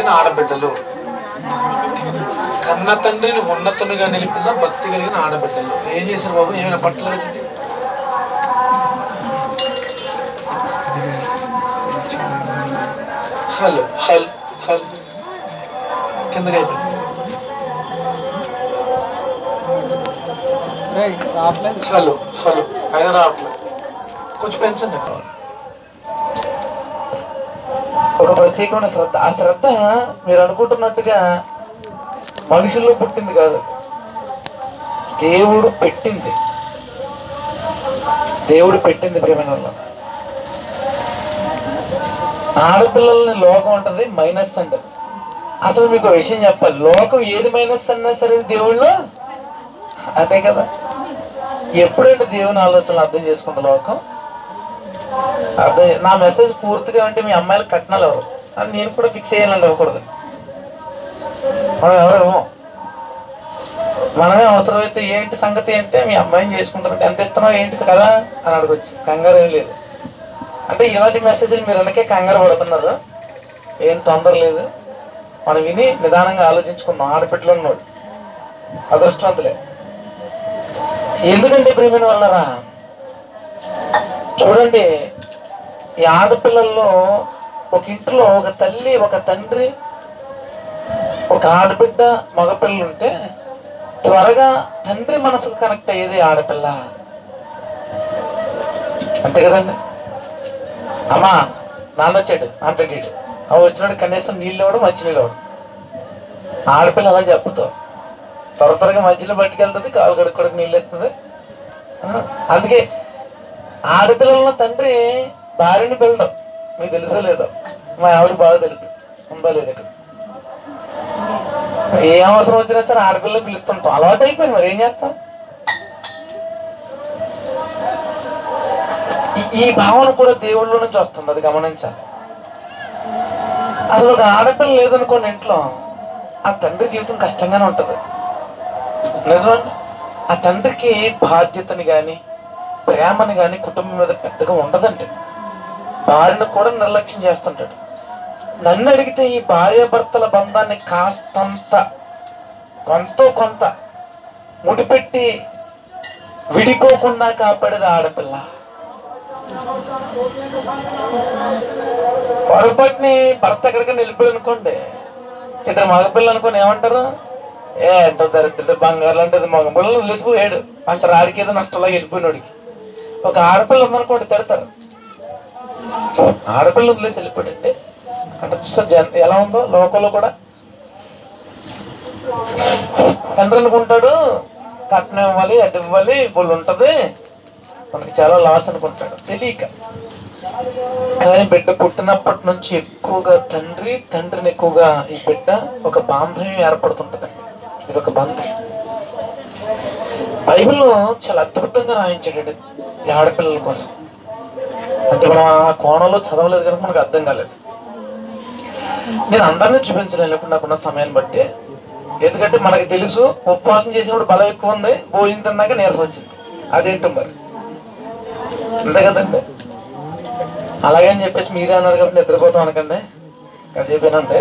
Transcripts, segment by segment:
కలిగిన ఆడబిడ్డలు కన్న తండ్రిని ఉన్నతునిగా నిలిపిన భక్తి కలిగిన ఆడబిడ్డలు ఏం చేశారు బాబు ఏమైనా పట్టలేదు ఇది హలో హల్ హల్ కిందకి అయిపోయింది రేయ్, రావట్లేదు హలో హలో ఆయన రావట్లేదు కొంచెం పెంచండి ఒక ప్రత్యేకమైన శ్రద్ధ ఆ శ్రద్ధ మీరు అనుకుంటున్నట్టుగా మనుషుల్లో పుట్టింది కాదు దేవుడు పెట్టింది దేవుడు పెట్టింది ప్రేమైన వాళ్ళ ఆడపిల్లల్ని లోకం ఉంటుంది మైనస్ అంటది అసలు మీకు ఒక విషయం చెప్పాలి లోకం ఏది మైనస్ అన్నా సరే దేవుళ్ళు అదే కదా ఎప్పుడైతే దేవుని ఆలోచనలు అర్థం చేసుకుంది లోకం అర్థం నా మెసేజ్ పూర్తిగా అంటే మీ అమ్మాయిలు కట్నాలు ఎవరు అని నేను కూడా ఫిక్స్ చేయాలండి ఇవ్వకూడదు మనం ఎవరు ఇవ్వం మనమే అవసరమైతే ఏంటి సంగతి అంటే మీ అమ్మాయిని చేసుకుంటారంటే ఎంత ఇస్తున్నావు ఏంటి కదా అని అడగొచ్చు కంగారు ఏం లేదు అంటే ఇలాంటి మెసేజ్లు మీరు వెనకే కంగారు పడుతున్నారు ఏం తొందర లేదు మనం విని నిదానంగా ఆలోచించుకుందాం ఆడపిట్టలు ఉన్నాడు అదృష్టవంతులే ఎందుకంటే ప్రేమైన వాళ్ళరా చూడండి ఈ ఆడపిల్లల్లో ఒక ఇంట్లో ఒక తల్లి ఒక తండ్రి ఒక ఆడబిడ్డ మగపిల్లలు ఉంటే త్వరగా తండ్రి మనసుకు కనెక్ట్ అయ్యేది ఆడపిల్ల అంతే కదండి అమ్మా నాన్న వచ్చాడు అంటాడు వీడు. అవి వచ్చినాడు కనీసం నీళ్ళు ఇవ్వడం మంచి నీళ్ళు ఇవ్వడం ఆడపిల్ల అలా చెప్పుతావు త్వర త్వరగా మధ్యలో పట్టుకెళ్తుంది కాలు కడుక్కోడికి నీళ్ళు ఎత్తుంది ఆ, అందుకే ఆడపిల్లల తండ్రి భార్యని పిల్లడం మీకు తెలుసో లేదో మా ఆవిడ బాగా తెలుసు ఉందా లేదు ఇక్కడ ఏ అవసరం వచ్చినా సరే ఆడపిల్లలు పిలుస్తుంటాం అలవాటు అయిపోయింది మరి ఏం చేస్తాం ఈ- ఈ భావన కూడా దేవుళ్ళ నుంచి వస్తుంది అది గమనించాలి అసలు ఒక ఆడపిల్ల లేదనుకోండి ఇంట్లో ఆ తండ్రి జీవితం కష్టంగానే ఉంటుంది నిజమండి ఆ తండ్రికి బాధ్యతని కానీ ప్రేమని కానీ కుటుంబం మీద పెద్దగా ఉండదండి భార్యను కూడా నిర్లక్ష్యం చేస్తుంటాడు నన్ను అడిగితే ఈ భార్యాభర్తల బంధాన్ని కాస్తంత కొంత కొంత ముడిపెట్టి విడిపోకుండా కాపాడేది ఆడపిల్ల పొరపాటుని భర్త ఎక్కడికైనా వెళ్ళిపోయి అనుకోండి ఇద్దరు మగపిల్లలు అనుకోని ఏమంటారు ఏ అంట దరిద్రుడు బంగారు లాంటిది మగ పిల్లలు వదిలేసిపోయాడు అంటారు ఆడికి ఏదో నష్టంలాగా వెళ్ళిపోయినోడికి ఒక ఆడపిల్ల ఉందనుకోండి తిడతారు ఆడపిల్ల వదిలేసి వెళ్ళిపోయాడంటే అంటే చూస్తారు జన్ ఎలా ఉందో లోకంలో కూడా తండ్రి అనుకుంటాడు కట్నం ఇవ్వాలి అది ఇవ్వాలి ఇప్పుడు ఉంటుంది మనకి చాలా లాస్ అనుకుంటాడు తెలియక కానీ బిడ్డ పుట్టినప్పటి నుంచి ఎక్కువగా తండ్రి తండ్రిని ఎక్కువగా ఈ బిడ్డ ఒక బాంధవ్యం ఏర్పడుతుంటదండి ఇది ఒక బంధం బైబిల్లో చాలా అద్భుతంగా రాయించాడు ఈ ఆడపిల్లల కోసం అంటే మనం ఆ కోణంలో చదవలేదు కనుక మనకు అర్థం కాలేదు నేను అందరినీ చూపించలేను ఇప్పుడు నాకున్న సమయాన్ని బట్టి ఎందుకంటే మనకి తెలుసు ఉపవాసం చేసినప్పుడు బలం ఎక్కువ ఉంది భోజనం తిన్నాక నీరసం వచ్చింది అదేంటో మరి అంతే కదండి అలాగే అని చెప్పేసి మీరే అన్నారు కాబట్టి నిద్రపోతాం అనకండి కాసేపేనండి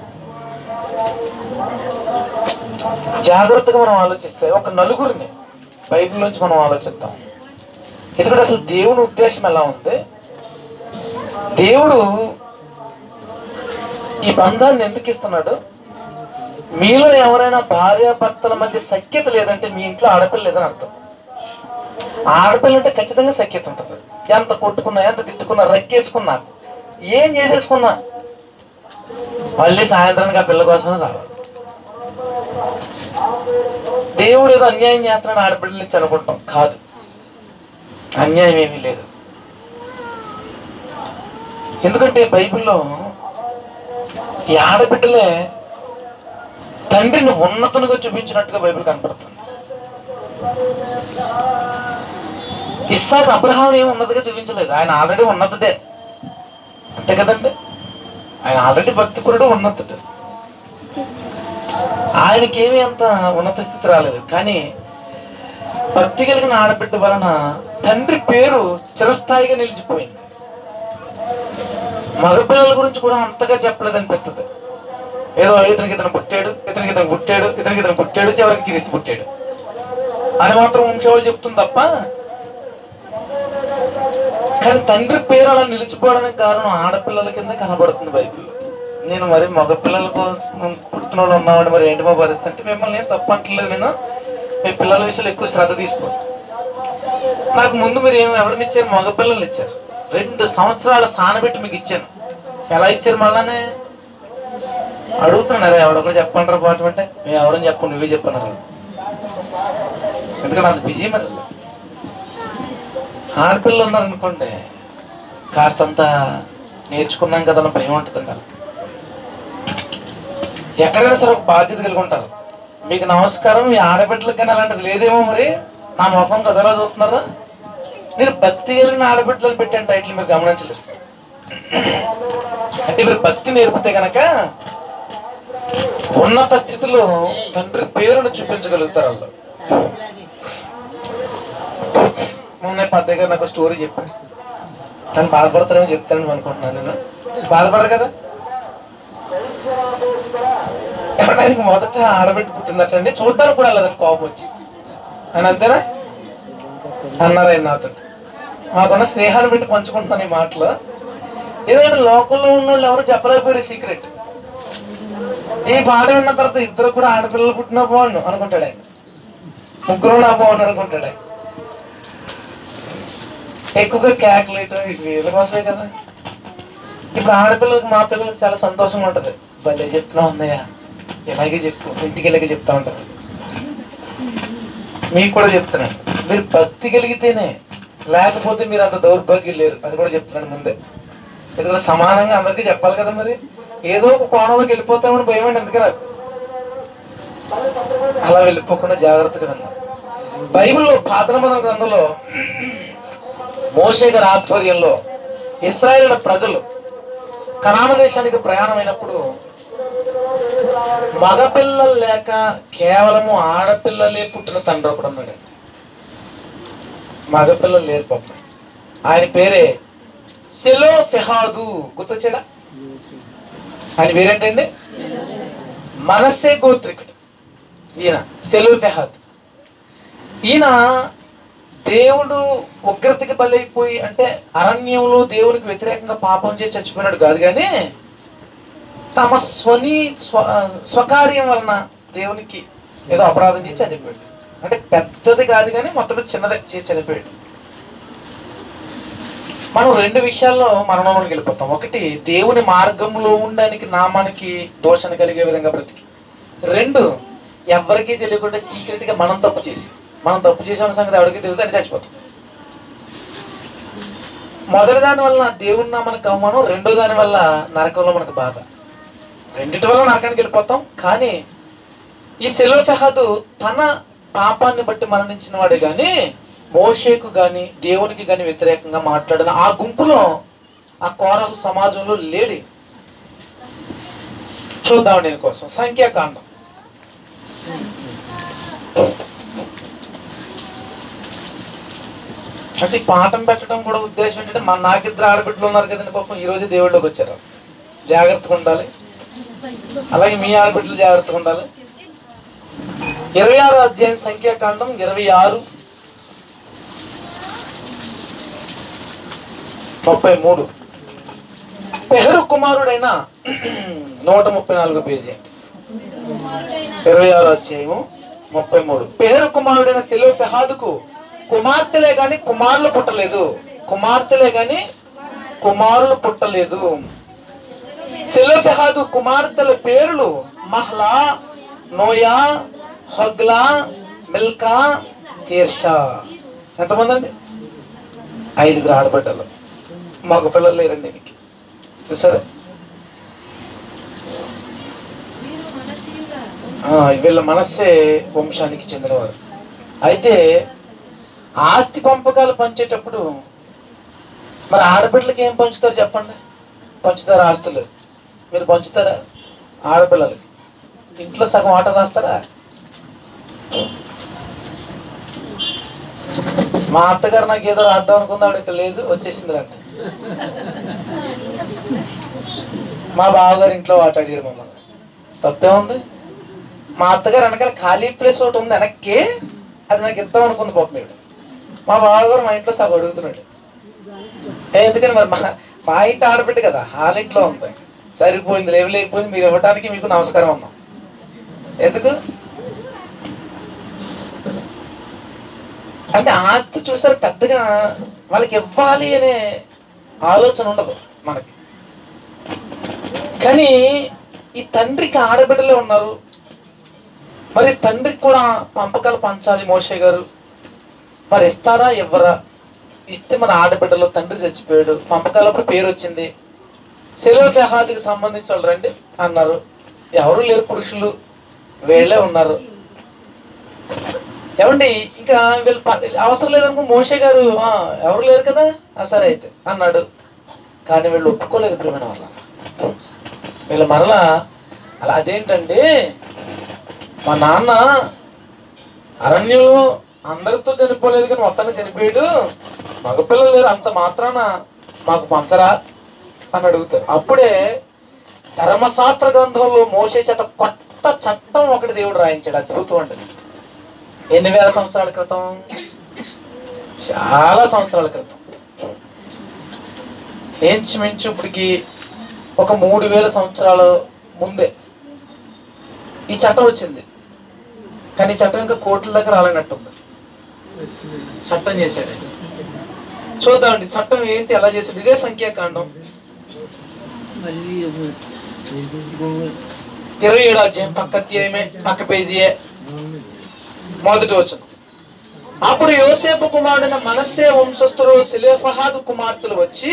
జాగ్రత్తగా మనం ఆలోచిస్తే ఒక నలుగురిని బైబిల్ నుంచి మనం ఆలోచిద్దాం ఎందుకంటే అసలు దేవుని ఉద్దేశం ఎలా ఉంది దేవుడు ఈ బంధాన్ని ఎందుకు ఇస్తున్నాడు మీలో ఎవరైనా భార్యాభర్తల మధ్య సఖ్యత లేదంటే మీ ఇంట్లో ఆడపిల్ల లేదని అర్థం ఆడపిల్ల అంటే ఖచ్చితంగా సఖ్యత ఉంటుంది ఎంత కొట్టుకున్నా ఎంత తిట్టుకున్నా రక్కేసుకున్నా ఏం చేసేసుకున్నా మళ్ళీ సాయంత్రానికి ఆ పిల్ల కోసమే రావాలి దేవుడు ఏదో అన్యాయం చేస్తున్నాడు ఆడపిల్లలు ఇచ్చి అనుకుంటాం కాదు అన్యాయం ఏమీ లేదు ఎందుకంటే బైబిల్లో ఈ ఆడబిడ్డలే తండ్రిని ఉన్నతునిగా చూపించినట్టుగా బైబిల్ కనపడుతుంది ఇస్సాకు అబ్రహాం ఏమి ఉన్నదిగా చూపించలేదు ఆయన ఆల్రెడీ ఉన్నతుడే అంతే కదండి ఆయన ఆల్రెడీ భక్తికుడు ఉన్నతుడు ఆయనకేమీ అంత ఉన్నత స్థితి రాలేదు కానీ భక్తి కలిగిన ఆడబిడ్డ వలన తండ్రి పేరు చిరస్థాయిగా నిలిచిపోయింది మగపిల్లల గురించి కూడా అంతగా చెప్పలేదు అనిపిస్తుంది ఏదో ఇతనికి ఇతను పుట్టాడు ఇతనికి ఇతను పుట్టాడు ఇతనికి ఇతను పుట్టాడు చివరికి క్రీస్తు పుట్టాడు అని మాత్రం వంశవాళ్ళు చెప్తుంది తప్ప కానీ తండ్రి పేరు అలా నిలిచిపోవడానికి కారణం ఆడపిల్లల కింద కనబడుతుంది బైబిల్ నేను మరి మగ పిల్లల కోసం పుట్టిన వాళ్ళు ఉన్నామని మరి ఏంటి మా పరిస్థితి అంటే మిమ్మల్ని ఏం తప్పు అంటలేదు నేను మీ పిల్లల విషయంలో ఎక్కువ శ్రద్ధ తీసుకోండి నాకు ముందు మీరు ఏమి ఎవరిని ఇచ్చారు మగ పిల్లలు ఇచ్చారు రెండు సంవత్సరాల సానబెట్టి మీకు ఇచ్చాను ఎలా ఇచ్చారు మళ్ళానే అడుగుతున్నారు ఎవడొకరు చెప్పండి పాటు అంటే మేము ఎవరని చెప్పండి నువ్వే చెప్పన్నారు ఎందుకంటే అంత బిజీ మరి ఆడపిల్లలు ఉన్నారనుకోండి కాస్తంత నేర్చుకున్నాం కదా అని భయం ఉంటుంది కదా ఎక్కడైనా సరే ఒక బాధ్యత కలిగి ఉంటారు మీకు నమస్కారం మీ ఆడబిడ్డలకు కానీ అలాంటిది లేదేమో మరి నా ముఖం కదలా చూస్తున్నారా నేను భక్తి కలిగిన ఆడబిడ్డలను పెట్టాను టైటిల్ మీరు గమనించలేదు అంటే మీరు భక్తి నేర్పితే గనక ఉన్నత స్థితిలో తండ్రి పేరును చూపించగలుగుతారు వాళ్ళు మొన్న పెద్ద గారు నాకు స్టోరీ చెప్పాడు తను బాధపడతారేమో చెప్తాను అనుకుంటున్నాను నేను బాధపడరు కదా ఆయనకి మొదట ఆడబెట్టి పుట్టిందటండి చూడ్డానికి కూడా వెళ్ళదట కోపం వచ్చి అని అంతేనా అన్నారు ఆయన నాతో మాకున్న స్నేహాన్ని పెట్టి పంచుకుంటున్నాను ఈ మాటలు ఎందుకంటే లోకంలో ఉన్న వాళ్ళు ఎవరు చెప్పలేకపోయారు సీక్రెట్ ఈ పాట విన్న తర్వాత ఇద్దరు కూడా ఆడపిల్లలు పుట్టినా బాగుండు అనుకుంటాడు ఆయన ముగ్గురు నా బాగుండు అనుకుంటాడు ఆయన ఎక్కువగా క్యాకులేట్ వీళ్ళ కోసమే కదా ఇప్పుడు ఆడపిల్లలకు మా పిల్లలకు చాలా సంతోషంగా ఉంటది భలే చెప్తున్నావు అన్నయ్య ఇలాగే చెప్పు ఇంటికి ఇలాగే చెప్తా ఉంటారు మీకు కూడా చెప్తున్నాను మీరు భక్తి కలిగితేనే లేకపోతే మీరు అంత దౌర్భాగ్యం లేరు అది కూడా చెప్తున్నాను ముందే ఎందుకంటే సమానంగా అందరికీ చెప్పాలి కదా మరి ఏదో ఒక కోణంలోకి వెళ్ళిపోతామని భయమండి ఎందుకు నాకు అలా వెళ్ళిపోకుండా జాగ్రత్తగా విన్నాను బైబిల్లో పాత నిబంధన గ్రంథంలో మోషే గారి ఆధ్వర్యంలో ఇస్రాయేల్ ప్రజలు కనాన దేశానికి ప్రయాణమైనప్పుడు మగపిల్లలు లేక కేవలము ఆడపిల్లలే పుట్టిన తండ్రి ఒకడు ఉన్నాడు మగపిల్లలు లేరు పాప ఆయన పేరే సెలో ఫెహాదు గుర్తొచ్చాడా ఆయన పేరేంటండి మనస్సే గోత్రికుడు ఈయన సెలో ఫెహాద్ ఈయన దేవుడు ఉగ్రతకి బలైపోయి అంటే అరణ్యంలో దేవునికి వ్యతిరేకంగా పాపం చేసి చచ్చిపోయినాడు కాదు కానీ తమ స్వని స్వ స్వకార్యం వలన దేవునికి ఏదో అపరాధం చేసి చనిపోయాడు అంటే పెద్దది కాదు కానీ మొత్తం మీద చిన్నదే చేసి చనిపోయాడు మనం రెండు విషయాల్లో మరణంలోకి వెళ్ళిపోతాం ఒకటి దేవుని మార్గంలో ఉండడానికి నామానికి దోషణ కలిగే విధంగా బ్రతికి రెండు ఎవరికీ తెలియకుండా సీక్రెట్గా మనం తప్పు చేసి మనం తప్పు చేసిన సంగతి ఎవరికి తెలియదు అని చచ్చిపోతాం మొదటి దాని వల్ల దేవుని నామానికి అవమానం రెండో దాని వల్ల నరకంలో మనకు బాధ రెండిటి వల్ల నరకానికి వెళ్ళిపోతాం కానీ ఈ సెలోఫెహాదు తన పాపాన్ని బట్టి మరణించిన వాడే కానీ మోషేకు కానీ దేవునికి కానీ వ్యతిరేకంగా మాట్లాడిన ఆ గుంపులో ఆ కోరహు సమాజంలో లేడి చూద్దాం నేను కోసం సంఖ్యాకాండం అంటే ఈ పాఠం పెట్టడం కూడా ఉద్దేశం ఏంటంటే మన నాకిద్దరు ఆడబిడ్డలు ఉన్నారు కదండి పాపం ఈ రోజు దేవుళ్ళకి వచ్చారు జాగ్రత్తగా ఉండాలి అలాగే మీ ఆడబిడ్డలు జాగ్రత్తగా ఉండాలి ఇరవై ఆరు అధ్యాయం సంఖ్యాకాండం ఇరవై ఆరు ముప్పై మూడు పెహరు కుమారుడైన నూట ముప్పై నాలుగు పేజీ ఇరవై ఆరు అధ్యాయము ముప్పై మూడు పెహరు కుమారుడైన సెలో ఫెహాదుకు కుమార్తెలే గాని కుమారులు పుట్టలేదు కుమార్తెలే గాని కుమారులు పుట్టలేదు సెలోఫెహాదు కుమార్తెల పేర్లు మహ్లా నోయా హగ్లా మిల్కా తీర్షా ఎంతమంది అండి ఐదుగురు ఆడబిడ్డలు మగ పిల్లలు లేరండి మీకు చూసారా ఆ, వీళ్ళ మనస్సే వంశానికి చెందినవారు అయితే ఆస్తి పంపకాలు పంచేటప్పుడు మరి ఆడపిల్లలకి ఏం పంచుతారు చెప్పండి పంచుతారా ఆస్తులు మీరు పంచుతారా ఆడపిల్లలకి ఇంట్లో సగం ఆట రాస్తారా మా అత్తగారు నాకు ఏదో రాద్దాం అనుకుంది ఆవిడ ఇక్కడ లేదు వచ్చేసింది రంట మా బావగారు ఇంట్లో ఆట అడిగాడు మమ్మల్ని తప్పే ఉంది మా అత్తగారు వెనకాల ఖాళీ ప్లేస్ ఒకటి ఉంది వెనక్కి అది నాకు ఇద్దాం అనుకుంది పాపం ఇప్పుడు మా బావగారు మా ఇంట్లో సగం అడుగుతున్నాడు ఏ, ఎందుకని మరి మా మా ఇంటి ఆడబిడ్డ కదా వాళ్ళ ఇంట్లో ఉంది సరిపోయింది లేవు అయిపోయింది మీరు ఇవ్వడానికి మీకు నమస్కారం అన్నాం ఎందుకు అంటే ఆస్తి చూసారు పెద్దగా వాళ్ళకి ఇవ్వాలి అనే ఆలోచన ఉండదు మనకి కానీ ఈ తండ్రికి ఆడబిడ్డలే ఉన్నారు మరి తండ్రికి కూడా పంపకాలు పంచాలి మోషే గారు మరి ఇస్తారా ఇవ్వరా ఇస్తే మన ఆడబిడ్డలో తండ్రి చచ్చిపోయాడు పంపకాలప్పుడు పేరు వచ్చింది సెలోఫెహాద్కి సంబంధించిన వాళ్ళు రండి అన్నారు ఎవరు లేరు పురుషులు వీళ్ళే ఉన్నారు ఏమండి ఇంకా వీళ్ళు ప- అవసరం లేదనుకో మోషే గారు "ఆ, ఎవరు లేరు కదా "ఆ, సరే అయితే అన్నాడు కానీ వీళ్ళు ఒప్పుకోలేదు ప్రేమ వల్ల వీళ్ళ మరలా అలా అదేంటంటే మా నాన్న అరణ్యంలో అందరితో చనిపోలేదు కానీ మొత్తాన్ని చనిపోయాడు మగపిల్లలు లేరు అంత మాత్రాన మాకు పంచరా అని అడుగుతారు అప్పుడే ధర్మశాస్త్ర గ్రంథంలో మోసే చేత కొత్త చట్టం ఒకటి దేవుడు రాయించాడు అద్భుతం అంటే ఎన్ని వేల సంవత్సరాల క్రితం చాలా సంవత్సరాల క్రితం ఇంచుమించు ఇప్పటికి ఒక మూడు వేల సంవత్సరాల ముందే ఈ చట్టం వచ్చింది కానీ ఈ చట్టం ఇంకా కోర్టుల దగ్గర రాలేనట్టుంది చట్టం చేశాడు ఆయన. చూద్దామండి చట్టం ఏంటి ఎలా చేశాడు ఇదే సంఖ్యాకాండం ఇరవై ఏడు అధ్యాయం పక్క అధ్యాయమే పక్క పేజీయే మొదటి వచ్చిన అప్పుడు యోసేపు కుమారుడైన మనస్సే వంశస్థులు సిలేఫహాదు కుమార్తెలు వచ్చి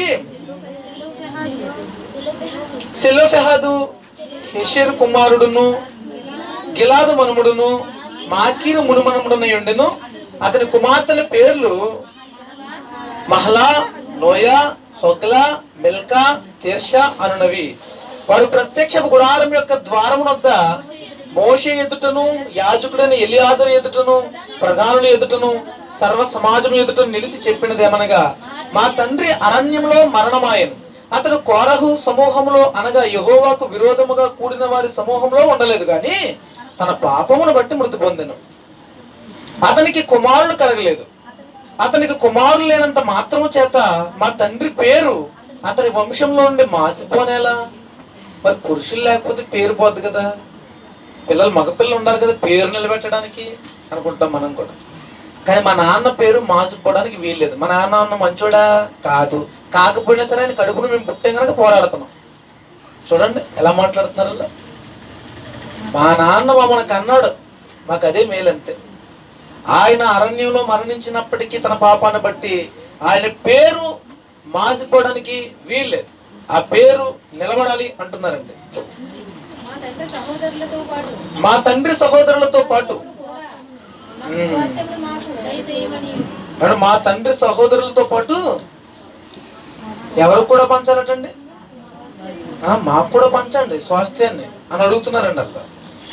సిలోఫెహాదు హెషేర్ కుమారుడును గిలాదు మనుముడును మాకీరు మునుమనుముడునై ఉండెను అతని కుమార్తెల పేర్లు Mahlah Noah Hoglah Milcah Tirzah అనునవి వారు ప్రత్యక్ష గుడారం యొక్క ద్వారం వద్ద మోషే ఎదుటను యాజకుడైన ఎలియాజరు ఎదుటను ప్రధానులు ఎదుటను సర్వ సమాజం ఎదుటను నిలిచి చెప్పినదేమనగా మా తండ్రి అరణ్యంలో మరణమాయను అతడు కోరహు సమూహంలో అనగా యహోవాకు విరోధముగా కూడిన వారి సమూహంలో ఉండలేదు గాని తన పాపమును బట్టి మృతి పొందెను అతనికి కుమారుడు కలగలేదు అతనికి కుమారులు లేనంత మాత్రము చేత మా తండ్రి పేరు అతని వంశంలో నుండి మాసిపోనేలా మరి పురుషులు లేకపోతే పేరు పోద్ది కదా పిల్లలు మగపిల్లలు ఉండాలి కదా పేరు నిలబెట్టడానికి అనుకుంటాం మనం కూడా కానీ మా నాన్న పేరు మాసిపోవడానికి వీల్లేదు మా నాన్న ఉన్న మంచోడా కాదు కాకపోయినా సరే ఆయన కడుపును మేము పుట్టాం కనుక పోరాడుతున్నాం చూడండి ఎలా మాట్లాడుతున్నారు వాళ్ళు? మా నాన్న మమ్మల్ని కన్నాడు మాకు అదే మేలు అంతే ఆయన అరణ్యంలో మరణించినప్పటికీ తన పాపాన్ని బట్టి ఆయన పేరు మాసిపోవడానికి వీల్లేదు ఆ పేరు నిలబడాలి అంటున్నారండి మా తండ్రి సహోదరులతో పాటు మా తండ్రి సహోదరులతో పాటు మాకు స్వాస్థ్యమును మాకు దయచేయమని మేడం మా తండ్రి సహోదరులతో పాటు ఎవరు కూడా పంచాలటండి ఆ, మాకు కూడా పంచండి స్వాస్థ్యాన్ని అని అడుగుతున్నారండి అలా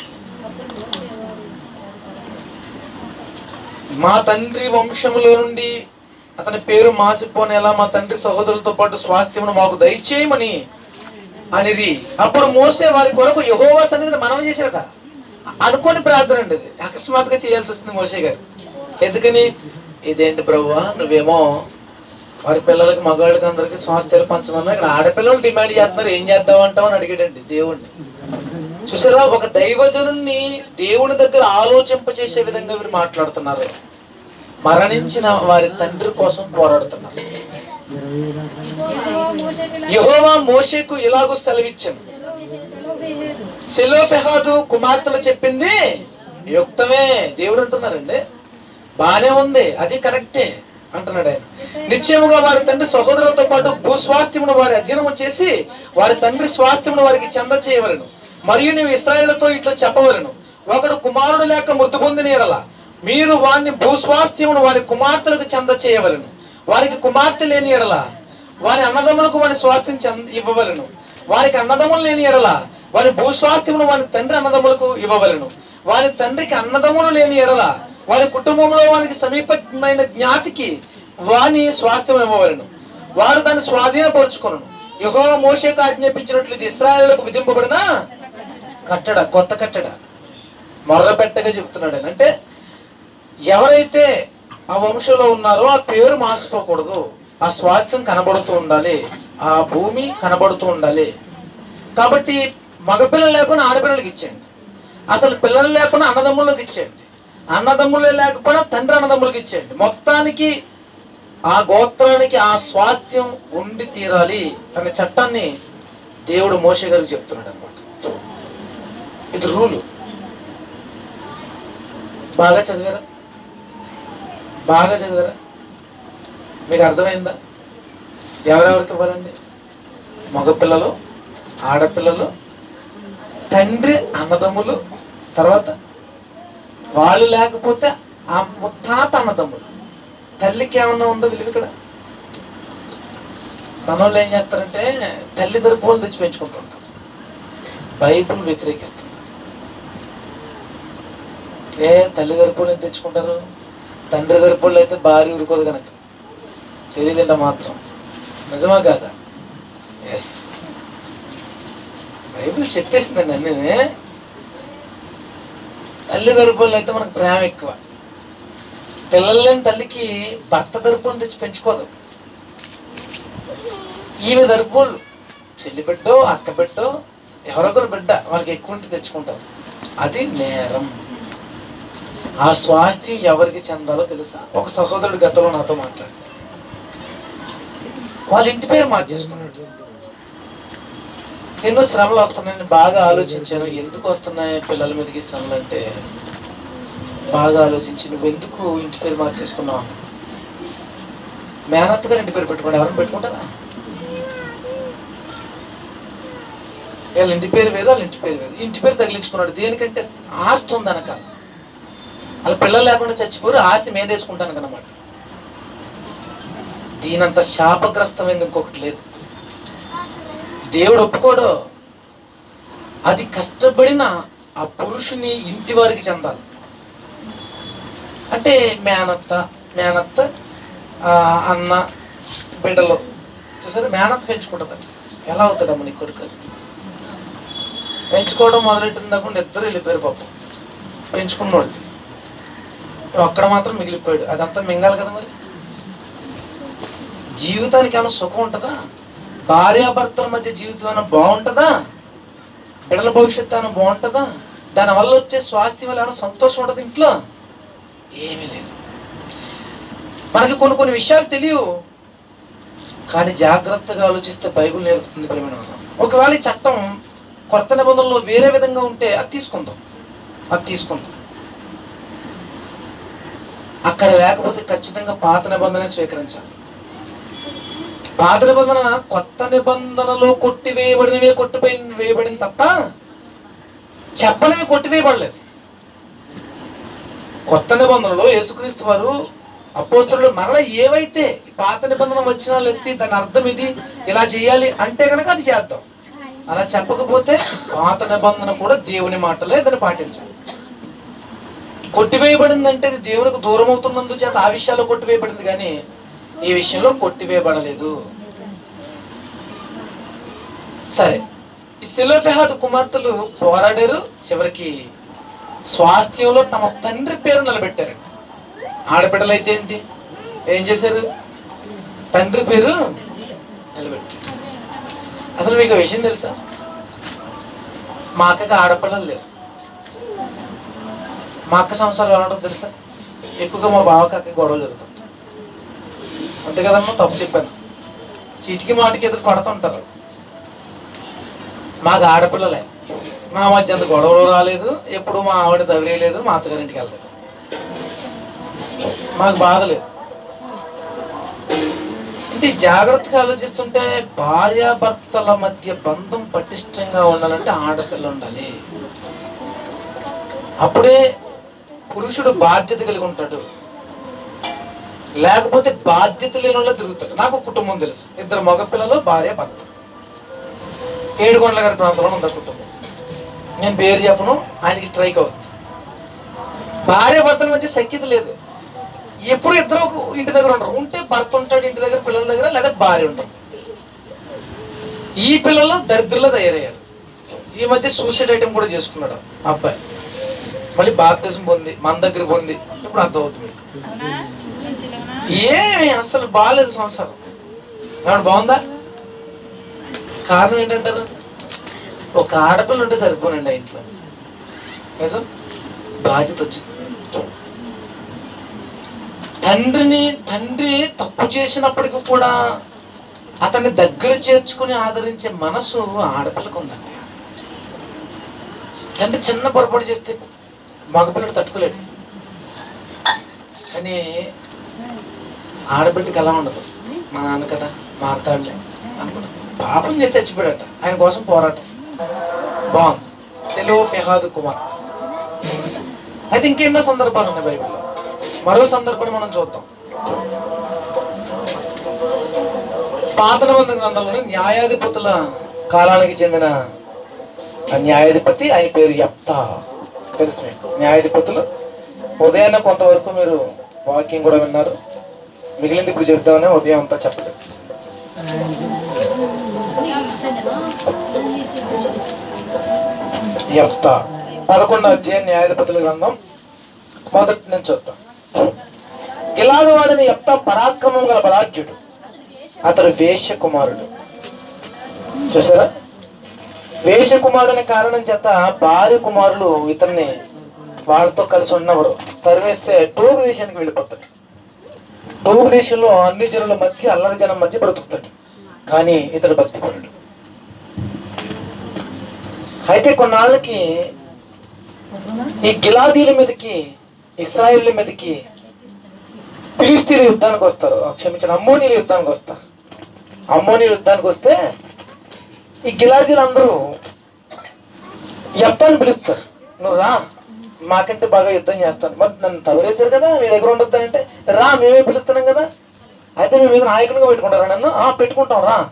మా తండ్రి వంశములో నుండి అతని పేరు మాసిపోనేలా మా తండ్రి సహోదరులతో పాటు స్వాస్థ్యమును మాకు దయచేయమని అనిది అప్పుడు మోసే వారి కొరకు యహోవా సన్నిధిని మనవి చేశారట అనుకోని ప్రార్థన అండి ఇది అకస్మాత్తుగా చేయాల్సి వస్తుంది మోసే గారు ఎందుకని ఇదేంటి ప్రభువా నువ్వేమో వారి పిల్లలకి మగవాళ్ళకి అందరికి స్వాస్థ్యాలు పంచమన్నా ఇక్కడ ఆడపిల్లలు డిమాండ్ చేస్తున్నారు ఏం చేద్దాం అంటావు అని అడిగాడండి దేవుణ్ణి చూసారా ఒక దైవజనుణ్ణి దేవుని దగ్గర ఆలోచింప చేసే విధంగా వీరు మాట్లాడుతున్నారు మరణించిన వారి తండ్రి కోసం పోరాడుతున్నారు యెహోవా మోషేకి ఇలా యెహోవా మోషేకు ఇలాగూ సెలవిచ్చాను సెలవుబేహేదు. సెలోఫెహాదు కుమార్తెలు చెప్పింది యుక్తమే దేవుడు అంటున్నారండి బానే ఉంది అది కరెక్టే అంటున్నాడు ఆయన నిశ్చయముగా వారి తండ్రి సహోదరులతో పాటు భూస్వాస్థ్యమును వారి అధీనము చేసి వారి తండ్రి స్వాస్థ్యమును వారికి చెంద చేయవలను మరియు నీవు ఇస్రాయేళ్లతో ఇట్లా చెప్పవలను ఒకడు కుమారుడు లేక మృతి పొందిన ఎడల మీరు వారిని భూస్వాస్థ్యమును వారి కుమార్తెలకు చెంద చేయవలను వారికి కుమార్తె లేని ఎడల వారి అన్నదమ్ములకు వారి స్వాస్థ్యం చెంద ఇవ్వవలను వారికి అన్నదమ్ములు లేని ఎడల వారి భూస్వాస్థ్యమును వారి తండ్రి అన్నదమ్ములకు ఇవ్వవలను వారి తండ్రికి అన్నదమ్ములు లేని ఎడల వారి కుటుంబంలో వారికి సమీపమైన జ్ఞాతికి వాని స్వాస్థ్యం ఇవ్వవలను వాడు దాన్ని స్వాధీనపరుచుకొను యెహోవా మోషేకు ఆజ్ఞాపించినట్లు ఇది ఇస్రాయేళ్లకు విధింపబడిన కట్టడ కొత్త కట్టడ మొర్ర పెట్టగా చెబుతున్నాడు ఆయన. అంటే ఎవరైతే ఆ వంశంలో ఉన్నారో ఆ పేరు మార్చుకోకూడదు ఆ స్వాస్థ్యం కనబడుతూ ఉండాలి ఆ భూమి కనబడుతూ ఉండాలి కాబట్టి మగపిల్లలు లేకపోయినా ఆడపిల్లలకి ఇచ్చేయండి అసలు పిల్లలు లేకపోయినా అన్నదమ్ములకు ఇచ్చేయండి అన్నదమ్ములే లేకపోయినా తండ్రి అన్నదమ్ములకు ఇచ్చేయండి మొత్తానికి ఆ గోత్రానికి ఆ స్వాస్థ్యం ఉండి తీరాలి అనే చట్టాన్ని దేవుడు మోషే గారికి చెప్తున్నాడు అనమాట ఇది రూలు బాగా చదివారా బాగా చదివారా మీకు అర్థమైందా ఎవరెవరికి ఇవ్వాలండి మగపిల్లలు ఆడపిల్లలు తండ్రి అన్నదమ్ములు తర్వాత వాళ్ళు లేకపోతే ఆ ముత్తాత అన్నదమ్ములు తల్లికి ఏమన్నా ఉందో విలువ ఇక్కడ మనోళ్ళు ఏం చేస్తారంటే తల్లి దొరిపోలు తెచ్చి పెంచుకుంటుంటారు బైబుల్ వ్యతిరేకిస్తుంది ఏ తల్లి దొరిపోలు ఎందుకు తెచ్చుకుంటారు తండ్రి దొరిపోళ్ళు అయితే భార్య ఊరుకోదు కనుక తెలియదంట మాత్రం నిజమా కాదా ఎస్ బైబిల్ చెప్పేసిందండి అన్నీ తల్లి దొరిపోళ్ళు అయితే మనకు ప్రేమ ఎక్కువ పిల్లలు లేని తల్లికి భర్త దొరిపోలు తెచ్చి పెంచుకోదు ఈమె దొరిపోళ్ళు చెల్లి బిడ్డో అక్క బిడ్డో ఎవరొకరు బిడ్డ వాళ్ళకి ఎక్కువ ఉంటే తెచ్చుకుంటారు అది నేరం ఆ స్వాస్థ్యం ఎవరికి చెందాలో తెలుసా ఒక సహోదరుడు గతంలో నాతో మాట్లాడు వాళ్ళ ఇంటి పేరు మార్చేసుకున్నాడు ఎన్నో శ్రమలు వస్తున్నాయని బాగా ఆలోచించాను ఎందుకు వస్తున్నాయి పిల్లల మీదకి శ్రమలు అంటే బాగా ఆలోచించి నువ్వు ఎందుకు ఇంటి పేరు మార్చేసుకున్నావు మేనత్ గారు ఇంటి పేరు పెట్టుకోండి ఎవరిని పెట్టుకుంటారా వీళ్ళ ఇంటి పేరు వేరు వాళ్ళ ఇంటి పేరు వేరు ఇంటి పేరు తగిలించుకున్నాడు దేనికంటే ఆస్తి ఉంది అనక వాళ్ళ పిల్లలు లేకుండా చచ్చిపోరు ఆస్తి మేదేసుకుంటాను అనమాట దీనంత శాపగ్రస్తమైంది ఇంకొకటి లేదు దేవుడు ఒప్పుకోడు అది కష్టపడిన ఆ పురుషుని ఇంటి వారికి చెందాలి అంటే మేనత్త మేనత్త ఆ, అన్న బిడ్డలు చూసారా మేనత్త పెంచుకుంటుంది ఎలా అవుతాడమ్మ నీ కొడుకు పెంచుకోవడం మొదలెట్టిన దాకా ఇద్దరు వెళ్ళిపోయారు పాపం పెంచుకున్నోళ్ళు ఒక్కడ మాత్రం మిగిలిపోయాడు అదంతా మింగాలి కదా మరి జీవితానికి ఏమైనా సుఖం ఉంటుందా భార్యాభర్తల మధ్య జీవితం ఏమైనా బాగుంటుందా బిడ్డల భవిష్యత్తు ఏమైనా బాగుంటుందా దానివల్ల వచ్చే స్వాస్థ్యం వల్ల ఏమైనా సంతోషం ఉంటుంది ఇంట్లో ఏమీ లేదు మనకి కొన్ని కొన్ని విషయాలు తెలియవు కానీ జాగ్రత్తగా ఆలోచిస్తే బైబిల్ నేర్పుతుంది ప్రేమ ఒకవేళ ఈ చట్టం కొత్త నిబంధనలో వేరే విధంగా ఉంటే అది తీసుకుందాం అది తీసుకుందాం అక్కడ లేకపోతే ఖచ్చితంగా పాత నిబంధన స్వీకరించాలి పాత నిబంధన కొత్త నిబంధనలో కొట్టివేయబడినవే కొట్టిపోయి వేయబడింది తప్ప చెప్పనివి కొట్టివేయబడలేదు కొత్త నిబంధనలో యేసుక్రీస్తు వారు అపోస్తులు మరలా ఏవైతే ఈ పాత నిబంధన వచ్చినా ఎత్తి దాని అర్థం ఇది ఇలా చేయాలి అంటే కనుక అది చేద్దాం అలా చెప్పకపోతే పాత నిబంధన కూడా దేవుని మాటలే దాన్ని పాటించాలి కొట్టివేయబడిందంటే ఇది దేవునికి దూరం అవుతున్నందు చేత ఆ విషయాల్లో కొట్టివేయబడింది కానీ ఈ విషయంలో కొట్టివేయబడలేదు సరే ఈ సిలోఫెహాద్ కుమార్తెలు పోరాడారు చివరికి స్వాస్థ్యంలో తమ తండ్రి పేరు నిలబెట్టారండి ఆడబిడ్డలు అయితే ఏంటి ఏం చేశారు తండ్రి పేరు నిలబెట్టారు అసలు మీకు ఒక విషయం తెలుసా మా అక్కకి ఆడపిల్లలు లేరు మా అక్క సంవత్సరాలు వెళ్ళడం తెలుసా ఎక్కువగా మా బావకి అక్క గొడవలు జరుగుతుంటాయి అంతే కదమ్మా తప్పు చెప్పాను చీటికి మాటికి ఎదురు పడుతుంటారు మాకు ఆడపిల్లలే మా మధ్య అంత గొడవలు రాలేదు ఎప్పుడు మా ఆవిడ తవిరేయలేదు మా అత్తగారింటికి వెళ్ళలేదు మాకు బాధ లేదు అంటే జాగ్రత్తగా ఆలోచిస్తుంటే భార్యాభర్తల మధ్య బంధం పటిష్టంగా ఉండాలంటే ఆడపిల్ల ఉండాలి అప్పుడే పురుషుడు బాధ్యత కలిగి ఉంటాడు లేకపోతే బాధ్యత లేని వాళ్ళ తిరుగుతాడు నాకు ఒక కుటుంబం తెలుసు ఇద్దరు మగపిల్లలు భార్య భర్త ఏడుగొండల గారి ప్రాంతంలో ఉంది ఆ కుటుంబం నేను పేరు చెప్పను ఆయనకి స్ట్రైక్ అవుతుంది భార్య భర్తల మధ్య సఖ్యత లేదు ఎప్పుడు ఇద్దరు ఒక ఇంటి దగ్గర ఉంటారు ఉంటే భర్త ఉంటాడు ఇంటి దగ్గర పిల్లల దగ్గర లేదా భార్య ఉంటారు ఈ పిల్లలు దరిద్రులు తయారయ్యారు ఈ మధ్య సూసైడ్ ఐటమ్ కూడా చేసుకున్నాడు ఆ అబ్బాయి మళ్ళీ బాప్తిజం పొంది మన దగ్గర పొంది ఇప్పుడు అర్థమవుతుంది ఏ అసలు బాగాలేదు సంసారం ఏమన్నా బాగుందా కారణం ఏంటంటారు ఒక ఆడపిల్ల ఉంటే సరిపోనండి ఆ ఇంట్లో నిజం బాధ్యత వచ్చింది తండ్రిని తండ్రి తప్పు చేసినప్పటికీ కూడా అతన్ని దగ్గర చేర్చుకుని ఆదరించే మనసు ఆడపిల్లకు ఉందండి తండ్రి చిన్న పొరపాటు చేస్తే మగపిల్లడు తట్టుకోలేడు కానీ ఆడబిడ్డకి ఎలా ఉండదు మా నాన్న కదా మారతాడులే అనుకుంటా పాపం చేసి చచ్చిపోయాడట ఆయన కోసం పోరాటం బాగుంది సెలో ఫెహాద్ కుమార్ అయితే ఇంకెన్నో సందర్భాలు ఉన్నాయి బైబిల్లో మరో సందర్భాన్ని మనం చూద్దాం పాత నిబంధన గ్రంథంలోని న్యాయాధిపతుల కాలానికి చెందిన ఆ న్యాయాధిపతి ఆయన పేరు యప్తా తెలుసు మీకు న్యాయాధిపతులు ఉదయాన్నే కొంతవరకు మీరు వాకింగ్ కూడా విన్నారు మిగిలింది ఇప్పుడు చెప్తామని ఉదయం అంతా చెప్పలేదు యప్తా పదకొండో అధ్యాయం న్యాయాధిపతుల గ్రంథం మొదటి నుంచి చూద్దాం గిలాదు వాడిని యప్తా పరాక్రమం గల బలాఢ్యుడు అతడు వేశ్య కుమారుడు చూసారా వేష కుమారుని కారణం చేత భార్య కుమారులు ఇతన్ని వాళ్ళతో కలిసి ఉన్నవారు తరివేస్తే టోబు దేశానికి వెళ్ళిపోతాడు టోబు దేశంలో అన్ని జనుల మధ్య అల్లరి జనం మధ్య బ్రతుకుతాడు కానీ ఇతడు భక్తిపరుడు అయితే కొన్నాళ్ళకి ఈ గిలాదీల మీదకి ఇస్రాయిల్ మీదకి ఫిలిస్తీన్ల యుద్ధానికి వస్తారు క్షమించిన అమ్మోనీల యుద్ధానికి వస్తారు అమ్మోనీల యుద్ధానికి వస్తే ఈ గిలాదీలు అందరూ యప్తాన్ని పిలుస్తారు నువ్వు రా మాకంటే బాగా యుద్ధం చేస్తాను మరి నన్ను తవరేశారు కదా మీ దగ్గర ఉండొద్దు అంటే రా మేమే పిలుస్తున్నాం కదా అయితే మీ మీద నాయకునిగా పెట్టుకుంటారా నన్ను ఆ పెట్టుకుంటాం రా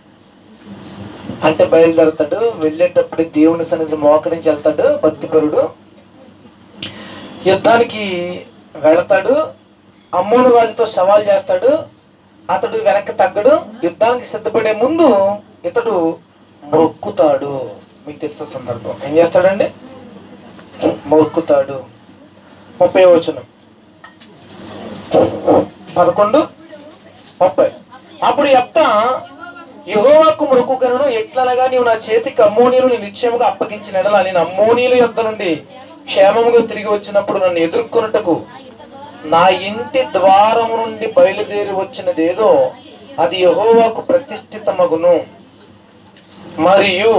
అంటే బయలుదేరుతాడు వెళ్ళేటప్పుడు దేవుని సన్నిధిలో మోకరించి వెళ్తాడు భక్తిపరుడు యుద్ధానికి వెళతాడు అమ్మోను రాజుతో సవాల్ చేస్తాడు అతడు వెనక్కి తగ్గడు యుద్ధానికి సిద్ధపడే ముందు ఇతడు మొక్కుతాడు మీకు తెలిసిన సందర్భం ఏం చేస్తాడండి మొక్కుతాడు ముప్పై వచనం పదకొండు ముప్పై అప్పుడు ఎప్త యహోవాకు మొక్కుకను ఎట్లనగా నీవు నా చేతికి అమ్మోనీలు నిశ్చయముగా అప్పగించిన ఎడల నేను అమ్మోనీల యొద్ద నుండి క్షేమముగా తిరిగి వచ్చినప్పుడు నన్ను ఎదుర్కొనుటకు నా ఇంటి ద్వారము నుండి బయలుదేరి వచ్చినదేదో అది యహోవాకు ప్రతిష్ఠితమగును మరియు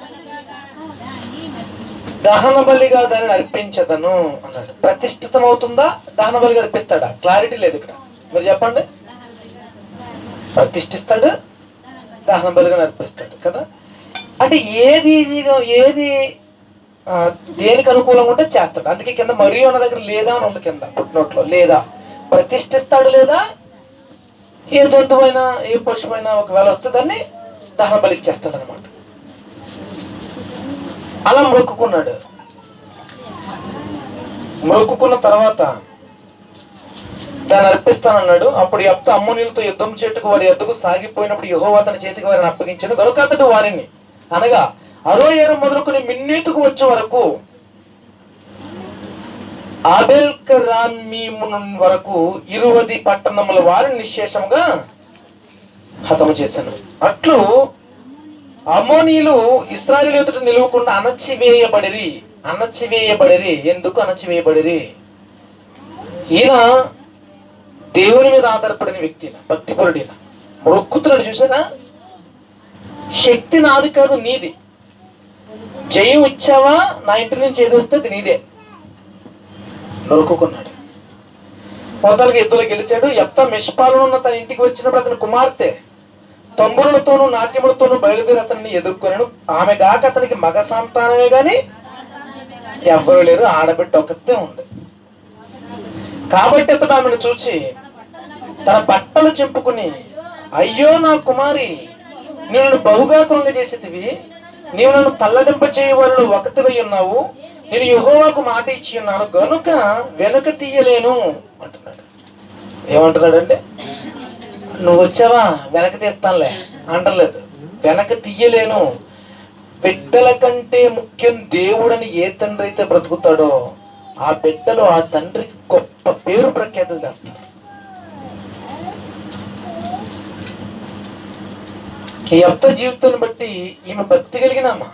దహన బలిగా దానిని అర్పించదను అన్నాడు ప్రతిష్ఠితం అవుతుందా దహన బలిగా అర్పిస్తాడా క్లారిటీ లేదు ఇక్కడ మీరు చెప్పండి ప్రతిష్ఠిస్తాడు దహన బలిగా అర్పిస్తాడు కదా అంటే ఏది ఈజీగా ఏది ఆ, దేనికి అనుకూలంగా ఉంటే చేస్తాడు అందుకే కింద మరియు అన్న దగ్గర లేదా అని ఉంది కింద పుట్టినోట్లో లేదా ప్రతిష్ఠిస్తాడు లేదా ఏ జంతువైనా ఏ పశువైనా ఒకవేళ వస్తే దాన్ని దహన బలి ఇచ్చేస్తాడు అనమాట అలా మొక్కుకున్నాడు మొక్కుకున్న తర్వాత దాన్ని అర్పిస్తానన్నాడు అప్పుడు ఎప్త అమ్మోనీలతో యుద్ధం చేటుకు వారి ఎద్దుకు సాగిపోయినప్పుడు యెహోవా తన చేతికి వారిని అప్పగించాడు కనుక అతడు వారిని అనగా అరోయేరు మొదలుకొని మిన్నీతుకు వచ్చే వరకు ఆబెల్కరామీము వరకు ఇరువది పట్టణముల వారిని నిశ్శేషముగా హతము చేశాను అట్లు అమోనీయులు ఇస్రాయేల్ ఎదుట నిలవకుండా అణచివేయబడిరి అణచివేయబడిరి ఎందుకు అణచివేయబడిరి ఈయన దేవుని మీద ఆధారపడిన వ్యక్తి ఈయన, భక్తిపరుడు ఈయన మొక్కుతున్నాడు చూసారా శక్తి నాది కాదు నీది జయం ఇచ్చావా నా ఇంటి నుంచి ఏది వస్తే అది నీదే నరుకుకున్నాడు మొదలుగా ఎద్దులో గెలిచాడు ఎప్త మిష్పాలను ఉన్న తన ఇంటికి వచ్చినప్పుడు అతని కుమార్తె తంబురులతోనూ నాట్యములతోనూ బయలుదేరి అతన్ని ఎదుర్కొనను ఆమె గాక అతనికి మగ సంతానమే గాని ఎవ్వరు లేరు ఆడబిడ్డ ఒకతే ఉంది కాబట్టి అతడు ఆమెను చూచి తన బట్టలు చెంపుకుని అయ్యో నా కుమారి నీవు నన్ను బహుగా కృంగజేసేదివి నీవు నన్ను తల్లడింప చేయవాళ్ళు ఒకటివై ఉన్నావు నేను యెహోవాకు మాట ఇచ్చి ఉన్నాను గనుక వెనుక తీయలేను అంటున్నాడు ఏమంటున్నాడంటే నువ్వు వచ్చావా వెనక తీస్తానులే అంటలేదు వెనక తీయలేను బిడ్డల కంటే ముఖ్యం దేవుడని ఏ తండ్రి అయితే బ్రతుకుతాడో ఆ బిడ్డలు ఆ తండ్రికి గొప్ప పేరు ప్రఖ్యాతులు చేస్తారు ఈ యొక్క జీవితాన్ని బట్టి ఈమె భక్తి కలిగినామా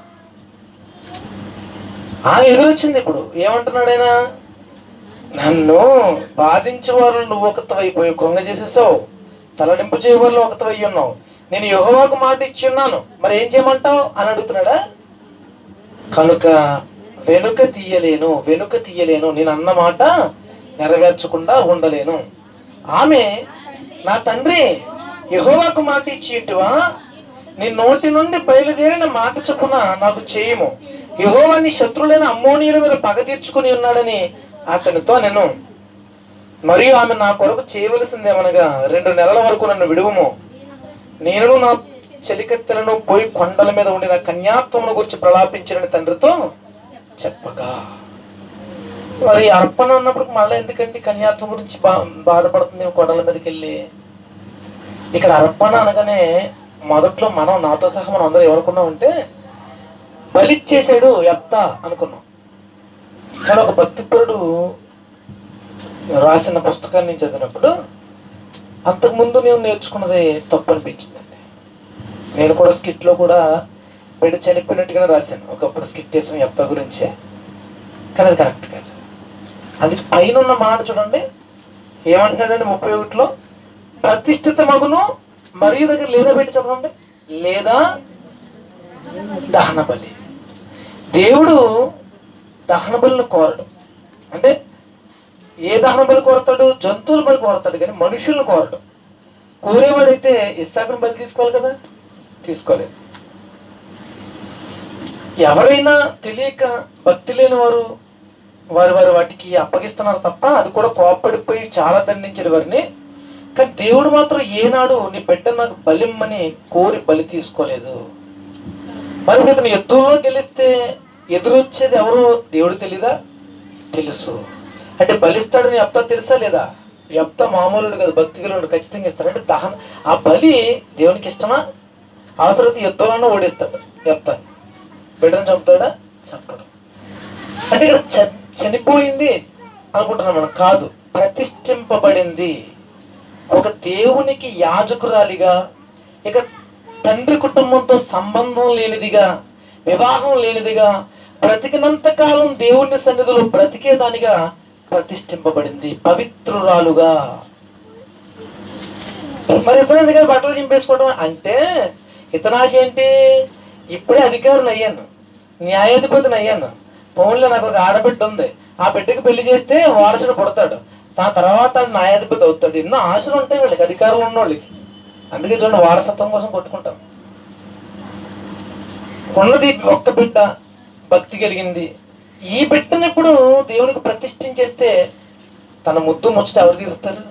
ఆమె ఎదురొచ్చింది ఇప్పుడు ఏమంటున్నాడు ఆయన నన్ను బాధించే వారు నువ్వు ఒకతవైపోయి కృంగ చేసేసావు తలడింపు చేయవాళ్ళు ఒకతవై ఉన్నావు నేను యెహోవాకు మాట ఇచ్చి ఉన్నాను మరి ఏం చేయమంటావు అని అడుగుతున్నాడా కనుక వెనుక తీయలేను వెనుక తీయలేను నేను అన్న మాట నెరవేర్చకుండా ఉండలేను ఆమె నా తండ్రి యెహోవాకు మాట ఇచ్చి ఇంటివా నీ నోటి నుండి బయలుదేరిన మాట చొప్పున నాకు చేయము యెహోవాని శత్రులైన అమ్మోనీయుల మీద పగ తీర్చుకుని ఉన్నాడని అతనితో నేను మరియు ఆమె నా కొరకు చేయవలసిందేమనగా రెండు నెలల వరకు నన్ను విడువము నేను నా చెలికత్తెలను పోయి కొండల మీద ఉండిన కన్యాత్వమును గురించి ప్రలాపించిన తండ్రితో చెప్పగా మరి అర్పణ అన్నప్పుడు మళ్ళీ ఎందుకండి కన్యాత్వం గురించి బా బాధపడుతుంది కొండల మీదకి వెళ్ళి ఇక్కడ అర్పణ అనగానే మొదట్లో మనం నాతో సహా మనం అందరం ఏమనుకున్నామంటే బలిచ్చేసాడు ఎప్త అనుకున్నాం కానీ ఒక భక్తిపరుడు రాసిన పుస్తకాన్ని నేను చదివినప్పుడు అంతకుముందు నేను నేర్చుకున్నది తప్పు అనిపించిందండి నేను కూడా స్కిట్లో కూడా బిడ్డ చనిపోయినట్టుగానే రాశాను ఒకప్పుడు స్కిట్ వేసాం ఎప్త గురించే కానీ అది కరెక్ట్ కాదు అది పైన ఉన్న మాట చూడండి ఏమంటున్నాడండి ముప్పై ఒకటిలో ప్రతిష్ఠిత మగును మరియు దగ్గర లేదా పెట్టి చెప్పండి లేదా దహన బలి దేవుడు దహన బలిని కోరడు అంటే ఏ దహన బలి కోరతాడు జంతువుల బలి కోరతాడు కానీ మనుషులను కోరడు కోరేవాడైతే ఇస్సాకుని బలి తీసుకోవాలి కదా తీసుకోలేదు ఎవరైనా తెలియక భక్తి లేని వారు వారి వారి వాటికి అప్పగిస్తున్నారు తప్ప అది కూడా కోప్పడిపోయి చాలా దండించిన వారిని కానీ దేవుడు మాత్రం ఏనాడు నీ బిడ్డ నాకు బలిమ్మని కోరి బలి తీసుకోలేదు మరి ఇప్పుడు ఇతను ఎద్దుల్లో గెలిస్తే ఎదురొచ్చేది ఎవరో దేవుడు తెలీదా తెలుసు అంటే బలిస్తాడని ఎప్తా తెలుసా లేదా ఎప్తా మామూలుడు కదా భక్తి గలుడు ఖచ్చితంగా ఇస్తాడు అంటే దహన ఆ బలి దేవునికి ఇష్టమా అవసరమైతే ఎద్దులను ఓడిస్తాడు ఎప్తా బిడ్డను చంపుతాడా చంపడు అంటే ఇక్కడ చ- చనిపోయింది అనుకుంటున్నాం మనం కాదు ప్రతిష్ఠింపబడింది ఒక దేవునికి యాజకురాలిగా ఇక తండ్రి కుటుంబంతో సంబంధం లేనిదిగా వివాహం లేనిదిగా బ్రతికినంత కాలం దేవుని సన్నిధిలో బ్రతికేదానిగా ప్రతిష్ఠింపబడింది పవిత్రురాలుగా మరి ఇతను ఎందుకని బట్టలు చింపేసుకోవడం అంటే ఇతనాశ ఏంటి ఇప్పుడే అధికారిని అయ్యాను న్యాయాధిపతిని అయ్యాను ఫోన్లో నాకు ఒక ఆడబిడ్డ ఉంది ఆ బిడ్డకి పెళ్లి చేస్తే వారసుడు పుడతాడు ఆ తర్వాత ఆడు న్యాయాధిపతి అవుతాడు ఎన్నో ఆశలు ఉంటాయి వీళ్ళకి అధికారులు ఉన్న వాళ్ళకి అందుకే చూడండి వారసత్వం కోసం కొట్టుకుంటాం ఉన్నది ఒక్క బిడ్డ భక్తి కలిగింది ఈ బిడ్డను ఇప్పుడు దేవునికి ప్రతిష్ఠించేస్తే తన ముద్దు ముచ్చట ఎవరు తీరుస్తారు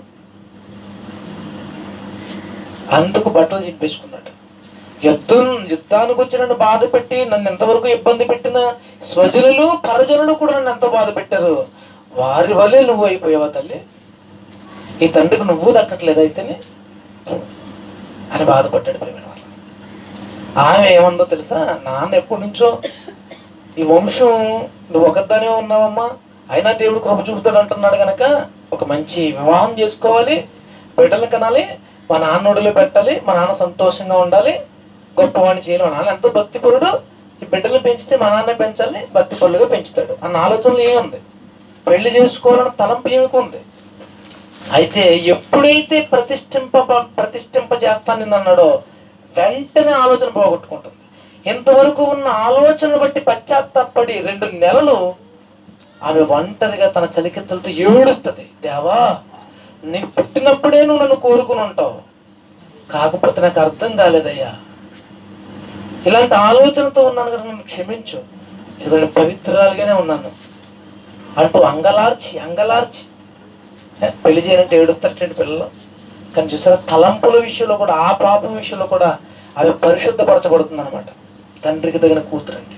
అందుకు బట్టలు చెప్పేసుకున్నాడు యుద్ధం యుద్ధానికి వచ్చి నన్ను బాధ పెట్టి నన్ను ఎంతవరకు ఇబ్బంది పెట్టిన స్వజనులు పరజనులు కూడా నన్ను ఎంతో బాధ పెట్టారు వారి వల్లే నువ్వు అయిపోయావా తల్లి ఈ తండ్రికి నువ్వు దక్కట్లేదు అయితేనే అని బాధపడ్డాడు ప్రేమ ఆమె ఏమందో తెలుసా నాన్న ఎప్పటి నుంచో ఈ వంశం నువ్వు ఒకదానే ఉన్నావమ్మా అయినా దేవుడు కృప చూపుతాడు అంటున్నాడు కనుక ఒక మంచి వివాహం చేసుకోవాలి బిడ్డలు కనాలి మా నాన్న ఒడిలో పెట్టాలి మా నాన్న సంతోషంగా ఉండాలి గొప్పవాణ్ణి చేయాలి మా నాన్న ఎంతో భక్తిపరుడు ఈ బిడ్డలను పెంచితే మా నాన్న పెంచాలి భక్తిపరులుగా పెంచుతాడు అన్న ఆలోచనలు ఏముంది పెళ్లి చేసుకోవాలన్న తలంపు ఏమికి ఉంది అయితే ఎప్పుడైతే ప్రతిష్ఠింప ప్రతిష్ఠింప చేస్తానని అన్నాడో వెంటనే ఆలోచన పోగొట్టుకుంటుంది ఇంతవరకు ఉన్న ఆలోచన బట్టి పశ్చాత్తాపడి రెండు నెలలు ఆమె ఒంటరిగా తన చలికెత్తలతో ఏడుస్తుంది దేవా నీకు పుట్టినప్పుడే నువ్వు నన్ను కోరుకుని ఉంటావు కాకపోతే నాకు అర్థం కాలేదయ్యా ఇలాంటి ఆలోచనతో ఉన్నాను కదా నన్ను క్షమించు ఇదిగో నేను పవిత్రాలుగానే ఉన్నాను అంటూ అంగలార్చి అంగలార్చి ఏ, పెళ్లి చేయాలంటే ఏడుస్తారటండి పిల్లలు కానీ చూసారా తలంపుల విషయంలో కూడా ఆ పాపం విషయంలో కూడా అవి పరిశుద్ధపరచబడుతుంది అనమాట తండ్రికి తగిన కూతురు అంటే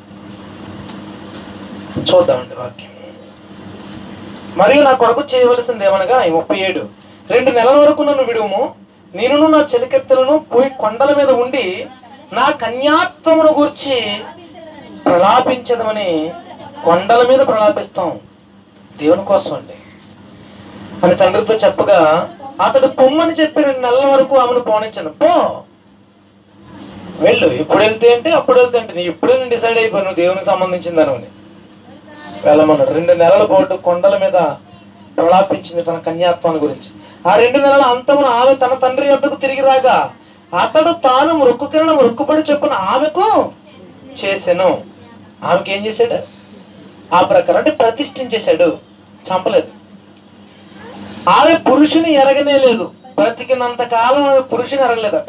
చూద్దామండి వాక్యం మరియు నా కొరకు చేయవలసింది ఏమనగా ఈ ముప్పై ఏడు రెండు నెలల వరకు నన్ను విడుము నేనును నా చెలికెత్తెలను పోయి కొండల మీద ఉండి నా కన్యాత్వమును గూర్చి ప్రలాపించదమని కొండల మీద ప్రలాపిస్తాం దేవుని కోసం అండి అని తండ్రితో చెప్పగా అతడు పొమ్మని చెప్పి రెండు నెలల వరకు ఆమెను పోనించను పో వెళ్ళు ఇప్పుడు వెళ్తే అంటే అప్పుడు వెళ్తే అంటే నీ ఇప్పుడే నేను డిసైడ్ అయిపోయాను దేవునికి సంబంధించిందని అని వెళ్ళమన్నాడు రెండు నెలల పాటు కొండల మీద ప్రలాపించింది తన కన్యాత్వాన్ని గురించి ఆ రెండు నెలల అంతమున ఆమె తన తండ్రి వద్దకు తిరిగి రాగా అతడు తాను మృక్కుకిరణ మృక్కుపడి చొప్పున ఆమెకు చేసెను ఆమెకి ఏం చేశాడు ఆ ప్రకారం అంటే ప్రతిష్ఠించేశాడు చంపలేదు ఆమె పురుషుని ఎరగనే లేదు బ్రతికినంత కాలం ఆమె పురుషుని ఎరగలేదట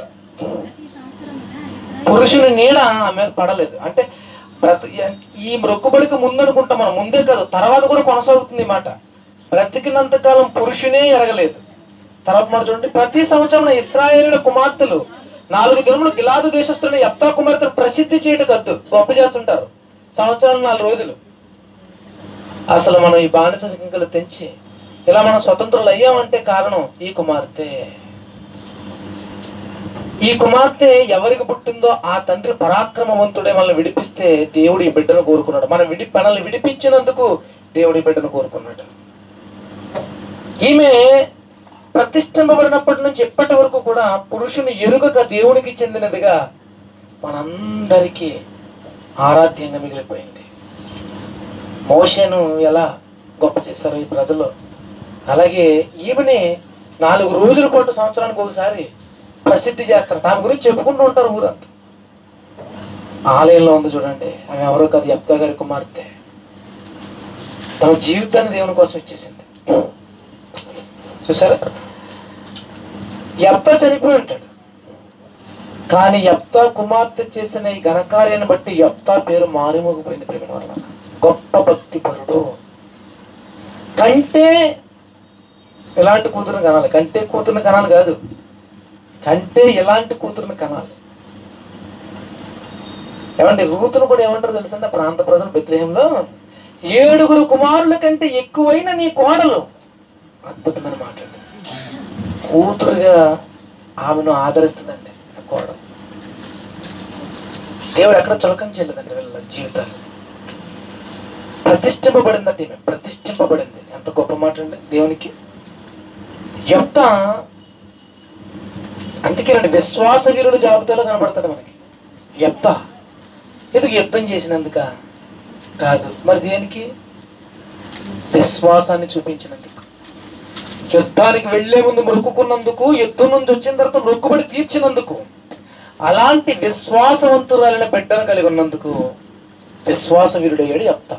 పురుషుని నీడ ఆమె మీద పడలేదు అంటే బ్రత ఈ మొక్కుబడికి ముందు అనుకుంటాం మనం ముందే కాదు తర్వాత కూడా కొనసాగుతుంది ఈ మాట బ్రతికినంత కాలం పురుషునే ఎరగలేదు తర్వాత మాట చూడండి ప్రతి సంవత్సరం ఇస్రాయేలుల కుమార్తెలు నాలుగు దినములు గిలాదు దేశస్తున్న యప్తా కుమార్తెలు ప్రసిద్ధి చేయటం కద్దు గొప్ప చేస్తుంటారు సంవత్సరం నాలుగు రోజులు అసలు మనం ఈ బానిస సంఖ్యలు తెంచి ఇలా మనం స్వతంత్రులు అయ్యామంటే కారణం ఈ కుమార్తె ఈ కుమార్తె ఎవరికి పుట్టిందో ఆ తండ్రి పరాక్రమవంతుడే మనల్ని విడిపిస్తే దేవుడు ఈ బిడ్డను కోరుకున్నాడు మనం విడి మనల్ని విడిపించినందుకు దేవుడు ఈ బిడ్డను కోరుకున్నాడు ఈమె ప్రతిష్ఠింపబడినప్పటి నుంచి ఎప్పటి వరకు కూడా పురుషుని ఎరుగక దేవునికి చెందినదిగా మనందరికీ ఆరాధ్యంగా మిగిలిపోయింది మోషను ఎలా గొప్ప చేశారు ఈ ప్రజలు అలాగే ఈమెని నాలుగు రోజుల పాటు సంవత్సరానికి ఒకసారి ప్రసిద్ధి చేస్తారు దాని గురించి చెప్పుకుంటూ ఉంటారు ఊరంతా ఆలయంలో ఉంది చూడండి ఆమె ఎవరో కాదు యప్తా గారి కుమార్తె తన జీవితాన్ని దేవుని కోసం ఇచ్చేసింది చూసారా యప్తా చనిపోయి ఉంటాడు కానీ యప్తా కుమార్తె చేసిన ఈ ఘనకార్యాన్ని బట్టి యప్తా పేరు మారుమోగిపోయింది ప్రేమ వల్ల గొప్ప భక్తి పరుడు కంటే ఇలాంటి కూతురుని కనాలి కంటే కూతురుని కనాలి కాదు కంటే ఎలాంటి కూతురుని కనాలి ఏమండి రూతును కూడా ఏమంటారు తెలుసండి ఆ ప్రాంత ప్రజలు బెత్లహేంలో ఏడుగురు కుమారుల కంటే ఎక్కువైన నీ కోడలు అద్భుతమైన మాట అండి కూతురుగా ఆమెను ఆదరిస్తుందండి ఆ కోడలు దేవుడు ఎక్కడ చులకం చేయలేదండి వీళ్ళ జీవితాలు ప్రతిష్ఠింపబడిందట ఈమె ప్రతిష్ఠింపబడింది ఎంత గొప్ప మాట అండి దేవునికి ఎంత అందుకేనండి విశ్వాస వీరుడు జాబితాలో కనబడతాడు మనకి ఎత్త ఎందుకు యుద్ధం చేసినందుక కాదు మరి దేనికి విశ్వాసాన్ని చూపించినందుకు యుద్ధానికి వెళ్లే ముందు మొక్కుకున్నందుకు యుద్ధం నుంచి వచ్చిన తర్వాత మొక్కుబడి తీర్చినందుకు అలాంటి విశ్వాసవంతురాలైన బిడ్డను కలిగి ఉన్నందుకు విశ్వాస వీరుడయ్యాడు చెప్తా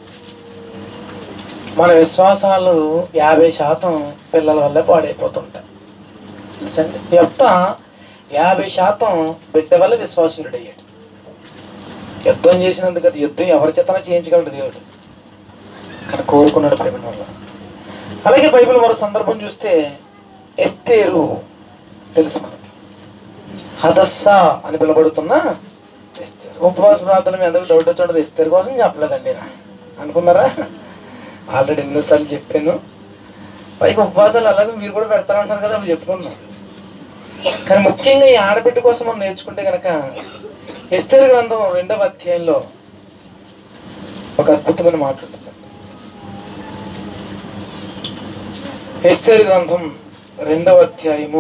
మన విశ్వాసాలు యాభై శాతం పిల్లల వల్లే పాడైపోతుంటాయి తెలుసండి చెప్తా యాభై శాతం బిడ్డ వల్ల విశ్వాసీయుడయ్యాడు యుద్ధం చేసినందుకు అది యుద్ధం ఎవరి చేతనా చేయించగలడు దేవుడు కానీ కోరుకున్నాడు ప్రేమ వల్ల అలాగే బైబిల్ మరో సందర్భం చూస్తే ఎస్తేరు తెలుసు మనకి హదస్సా అని పిలబడుతున్న ఎస్తేరు ఉపవాస ప్రార్థన మీ అందరూ డౌట్ వచ్చి ఎస్తేరు కోసం చెప్పలేదండి నా. అనుకున్నారా ఆల్రెడీ ఎన్నోసార్లు చెప్పాను పైకి ఉపవాసాలు అలాగే మీరు కూడా పెడతారంటున్నారు కదా అప్పుడు చెప్పుకున్నాం కానీ ముఖ్యంగా ఈ ఆడబిడ్డ కోసం మనం నేర్చుకుంటే కనుక ఎస్తేరు గ్రంథం రెండవ అధ్యాయంలో ఒక అద్భుతమైన మాట ఉంటుంది ఎస్తేరు గ్రంథం రెండవ అధ్యాయము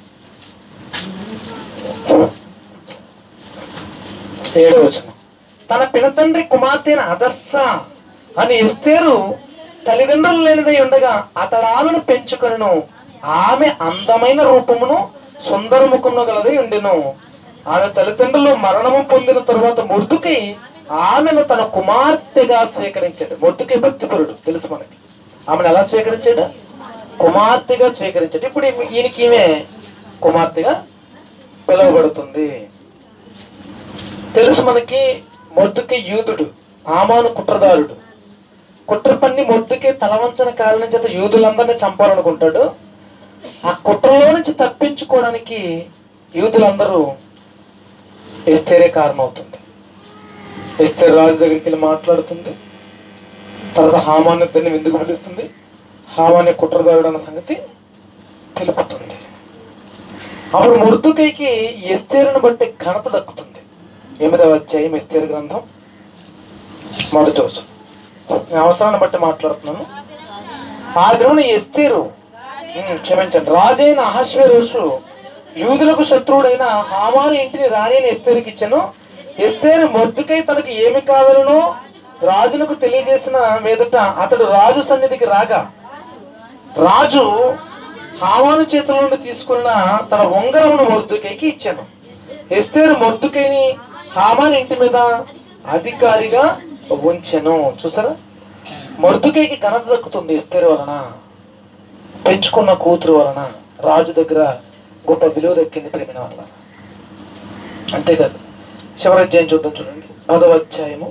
ఏడవ వచనం తన పినతండ్రి కుమార్తె అయిన అదస్స అని ఎస్తేరు తల్లిదండ్రులు లేనిదై ఉండగా అతడు ఆమెను పెంచుకొనను ఆమె అందమైన రూపమును సుందర ముఖమును గలదై ఉండెను ఆమె తల్లిదండ్రులు మరణము పొందిన తరువాత మొర్దుకై ఆమెను తన కుమార్తెగా స్వీకరించాడు మొర్దుకై భక్తిపరుడు తెలుసు మనకి ఆమెను ఎలా స్వీకరించాడు కుమార్తెగా స్వీకరించాడు ఇప్పుడు ఈమె- ఈయనకి ఈమె కుమార్తెగా పిలువబడుతుంది తెలుసు మనకి మొద్దుకి యూదుడు ఆమాను కుట్రదారుడు కుట్ర పన్ని మొద్దుకి తలవంచన కారణం చేత యూదులందరినీ చంపాలనుకుంటాడు ఆ కుట్రలో నుంచి తప్పించుకోవడానికి యూదులందరూ ఎస్తేరే కారణం అవుతుంది ఎస్తేర్ రాజు దగ్గరికి వెళ్ళి మాట్లాడుతుంది తర్వాత హామాన్ ఇద్దరిని ఎందుకు పిలుస్తుంది హామాన్ కుట్రదారుడు అన్న సంగతి తెలుపుతుంది అప్పుడు ముర్దుకైకి ఎస్తేరును బట్టి ఘనత దక్కుతుంది ఎనిమిదవ అధ్యాయం ఎస్తేరు గ్రంథం మొదటి రోజు నేను అవసరాన్ని బట్టి మాట్లాడుతున్నాను ఆ దినమున ఎస్తేరు ఉమ్, క్షమించండి రాజైన అహశ్వరోషు యూదులకు శత్రువుడైన హామాని ఇంటిని రాణి అని ఎస్తేరుకి ఇచ్చాను ఎస్తేరు మొద్దుకై తనకు ఏమి కావాలనో రాజునకు తెలియజేసిన మీదట అతడు రాజు సన్నిధికి రాగా రాజు హామాను చేతుల నుండి తీసుకున్న తన ఉంగరమును మొర్దుకైకి ఇచ్చాను ఎస్తేరు మొర్దుకైని హామాన్ ఇంటి మీద అధికారిగా ఉంచెను చూసారా మొర్దుకైకి ఘనత దక్కుతుంది ఎస్తేరు వలన పెంచుకున్న కూతురు వలన రాజు దగ్గర గొప్ప విలువ దక్కింది ప్రేమిన వల్ల అంతేకాదు చివరి అధ్యాయం చూద్దాం చూడండి పదవ అధ్యాయము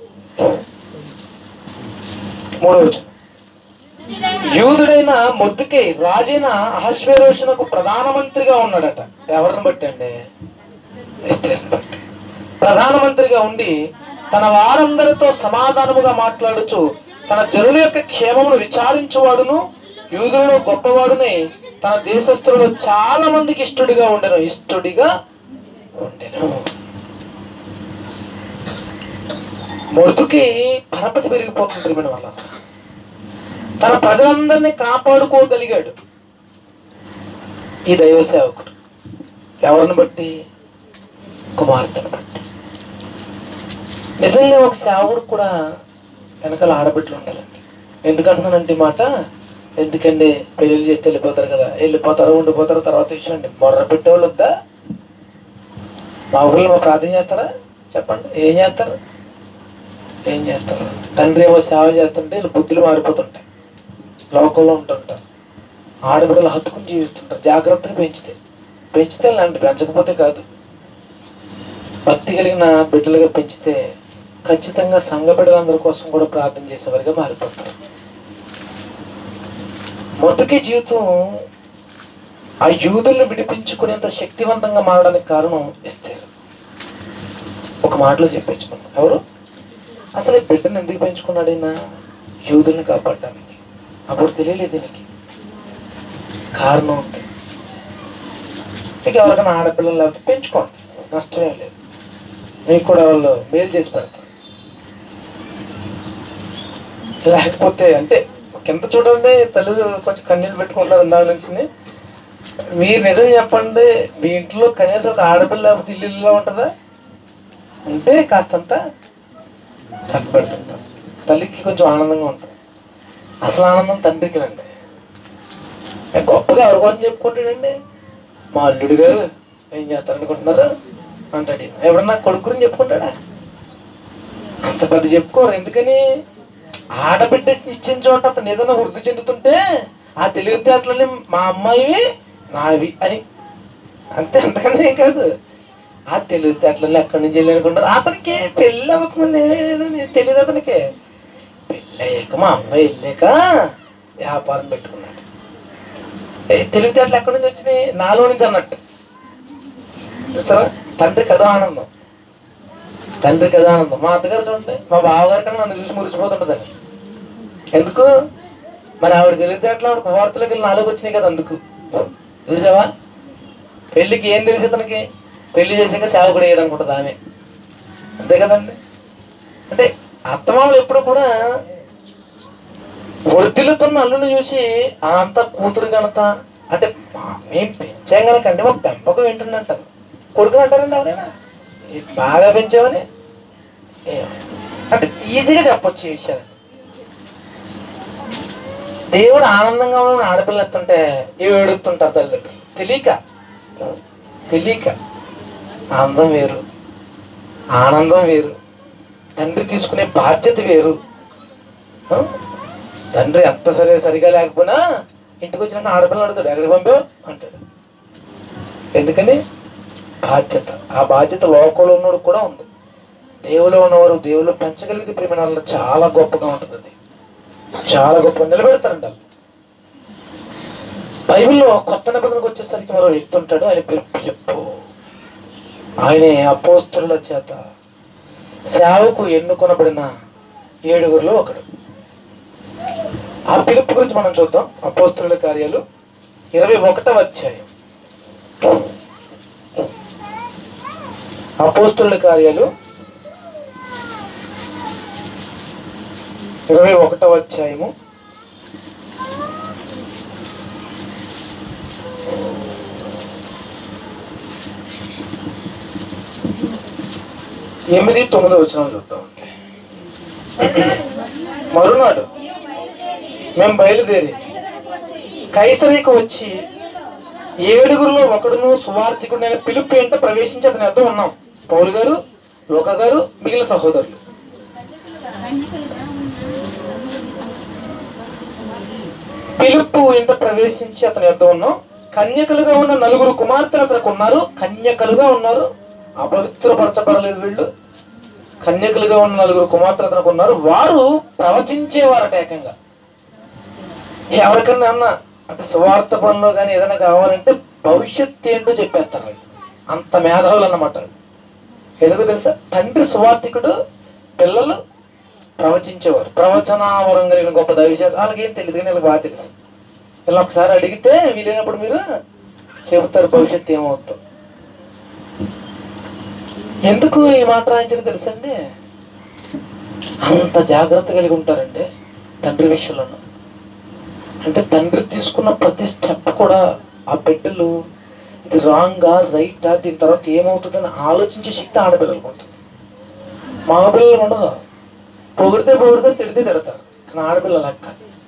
మూడవ వచనం. యూదుడైన మొద్దుకై రాజైన అహశ్వేరోషునకు ప్రధానమంత్రిగా ఉన్నాడట ఎవరిని బట్టి అండి ఎస్తేరుని బట్టి ప్రధానమంత్రిగా ఉండి తన వారందరితో సమాధానముగా మాట్లాడుచు తన జనుల యొక్క క్షేమమును విచారించువాడును యూదులలో గొప్పవాడునే తన దేశస్థులలో చాలా మందికి ఇష్టడిగా ఉండెను ఇష్టడిగా ఉండెను మొద్దుకి పరపతి పెరిగిపోతుంది ప్రియమైన వల్ల తన ప్రజలందరినీ కాపాడుకోగలిగాడు ఈ దైవ సేవకుడు ఎవరిని బట్టి కుమార్తెను బట్టి నిజంగా ఒక సేవకుడు కూడా వెనకాల ఆడబిడ్డలు ఉండాలండి ఎందుకంటున్నానంటే ఈ మాట ఎందుకండి పెళ్ళిళ్ళు చేస్తే వెళ్ళిపోతారు కదా వెళ్ళిపోతారు ఉండిపోతారు తర్వాత విషయం అండి మొర్ర పెట్టేవాళ్ళు వద్దా మా ఊళ్ళో మా ప్రార్థన చేస్తారా చెప్పండి ఏం చేస్తారు ఏం చేస్తారు తండ్రి ఏమో సేవ చేస్తుంటే వీళ్ళు బుద్ధులు మారిపోతుంటాయి లోకంలో ఉంటుంటారు ఆడబిడ్డలు హత్తుకుని జీవిస్తుంటారు జాగ్రత్తగా పెంచితే పెంచితే లాంటి పెంచకపోతే కాదు భక్తి కలిగిన బిడ్డలుగా పెంచితే ఖచ్చితంగా సంఘ బిడ్డలందరి కోసం కూడా ప్రార్థన చేసేవారిగా మారిపోతారు మొదటి జీవితం ఆ యూదుల్ని విడిపించుకునేంత శక్తివంతంగా మారడానికి కారణం ఇస్తారు ఒక మాటలో చెప్పచ్చు మనం ఎవరు అసలు ఈ బిడ్డను ఎందుకు పెంచుకున్నాడు ఈయన యూదుల్ని కాపాడడానికి అప్పుడు తెలియలేదు దీనికి కారణం ఉంది మీకు ఎవరికైనా ఆడపిల్లలు లేకపోతే పెంచుకోండి నష్టమే లేదు మీకు కూడా వాళ్ళు మేలు చేసి పెడతారు లేకపోతే అంటే కింద చూడండి తల్లి కొంచెం కన్నీళ్ళు పెట్టుకుంటారు ఇందాక నుంచి మీరు నిజం చెప్పండి మీ ఇంట్లో కనీసం ఒక ఆడపిల్ల లేకపోతే ఇల్లు ఇల్లులో ఉంటుందా ఉంటే కాస్తంత చక్కబెడుతుంటారు తల్లికి కొంచెం ఆనందంగా ఉంటుంది అసలు ఆనందం తండ్రికి రండి గొప్పగా ఎవరి కోసం చెప్పుకుంటాడండి మా అల్లుడు గారు ఏం చేస్తారు అనుకుంటున్నారు అంటాడు ఈయన. ఎవడన్నా కొడుకు గురించి చెప్పుకుంటాడా అంత పెద్ద చెప్పుకోరు ఎందుకని ఆడబిడ్డ ఇచ్చిన చోట అతను ఏదైనా వృద్ధి చెందుతుంటే ఆ తెలివితేటలని మా అమ్మాయివి నావి అని అంతే అంతకన్నా ఏం కాదు ఆ తెలివితేటలని ఎక్కడి నుంచి వెళ్ళి అనుకుంటారు అతనికి పెళ్ళి అవ్వకముందు ఏమీ తెలియదు అతనికి పెళ్ళి అయ్యాక మా అమ్మాయి వెళ్ళాక వ్యాపారం పెట్టుకున్నాడు ఏ తెలివితేటలు ఎక్కడి నుంచి వచ్చినాయి నాలో నుంచి అన్నట్టు చూస్తారా తండ్రి కథ ఆనందం తండ్రి కథ ఆనందం మా అత్తగారు చూడండి మా బావగారి కన్నా నన్ను చూసి మురిసిపోతుంటుంది ఎందుకు మరి ఆవిడ తెలివితేటలు ఆవిడ కుమార్తెలోకి వెళ్ళి నాలుగు వచ్చినాయి కదా అందుకు చూసావా పెళ్ళికి ఏం తెలిసి అతనికి పెళ్లి చేసాక సేవకుడు వేయడం ఉంటుంది ఆమె అంతే కదండి అంటే అత్తమామలు ఎప్పుడు కూడా వర్ధిల్లుతున్న అల్లుని చూసి "ఆ, అంత కూతురు కనుక అంటే మా- మేము పెంచాం కనుకండి మా పెంపకం ఏంటని అంటారు కొడుకుని అంటారండి ఎవరైనా "ఏ, బాగా పెంచామని ఏమో. అంటే ఈజీగా చెప్పొచ్చు ఈ విషయాలు దేవుడు ఆనందంగా ఉన్న ఆడపిల్ల ఎత్తుంటే ఏడుస్తుంటారు తల్లిదండ్రులు తెలియక తెలియక ఆనందం వేరు ఆనందం వేరు తండ్రి తీసుకునే బాధ్యత వేరు ఆ? తండ్రి ఎంత సరే సరిగా లేకపోయినా ఇంటికి వచ్చిన ఆడపిల్ల అడుగుతాడు ఎక్కడికి పంపావు అంటాడు ఎందుకని బాధ్యత ఆ బాధ్యత లోకంలో ఉన్నోడు కూడా ఉంది దేవులో ఉన్నవారు దేవుళ్ళు పెంచగలిగితే ప్రేమ వాళ్ళ చాలా గొప్పగా ఉంటుంది అది చాలా గొప్ప నిలబెడతారండి వాళ్ళు బైబిల్లో కొత్త నిబంధనకు వచ్చేసరికి మరో వ్యక్తి ఉంటాడు ఆయన పేరు పిలుపు ఆయనే అపోస్తుల చేత సేవకు ఎన్నుకొనబడిన ఏడుగురిలో ఒకడు ఆ పిలుపు గురించి మనం చూద్దాం అపోస్తుల కార్యాలు ఇరవై ఒకటవ అధ్యాయం అపోస్తుల కార్యాలు ఇరవై ఒకటవ అధ్యాయము ఎనిమిది తొమ్మిది వచ్చిన చూద్దాం మరునాడు మేము బయలుదేరి కైసరికి వచ్చి ఏడుగురిలో ఒకడును సువార్థికుడైన పిలుపు ఏంటో ప్రవేశించి అతని వద్ద ఉన్నాం పౌలు గారు లోక గారు మిగిలిన సహోదరులు పిలుపు ఇంట ప్రవేశించి అతని వద్ద ఉన్నాం కన్యకలుగా ఉన్న నలుగురు కుమార్తెలు అతనికి ఉన్నారు కన్యకలుగా ఉన్నారు అపవిత్రపరచబడలేదు వీళ్ళు కన్యకలుగా ఉన్న నలుగురు కుమార్తెలు అతనికి ఉన్నారు వారు ప్రవచించేవారట ఏకంగా ఎవరికన్నా అన్న అంటే సువార్త పనిలో కానీ ఏదైనా కావాలంటే భవిష్యత్ ఏంటో చెప్పేస్తారు వాళ్ళు అంత మేధావులు అన్నమాట వాళ్ళు. ఎందుకు తెలుసా తండ్రి సువార్థికుడు పిల్లలు ప్రవచించేవారు ప్రవచనావరం కలిగిన గొప్ప దైవశాలు వాళ్ళకి ఏం తెలియదు కానీ వీళ్ళకి బాగా తెలుసు వీళ్ళని ఒకసారి అడిగితే వీలైనప్పుడు మీరు చెబుతారు భవిష్యత్తు ఏమవుతుందో ఎందుకు ఈ మాట రాయించడం తెలుసండి అంత జాగ్రత్త కలిగి ఉంటారండి తండ్రి విషయంలోనూ అంటే తండ్రి తీసుకున్న ప్రతి స్టెప్ కూడా ఆ బిడ్డలు ఇది రాంగా రైటా దీని తర్వాత ఏమవుతుందని ఆలోచించే శక్తి ఆడపిల్లలకు ఉంటుంది మగపిల్లలకు ఉండదు పొగిడితే పొగిడితే తిడితే తిడతారు కానీ ఆడపిల్ల లెక్క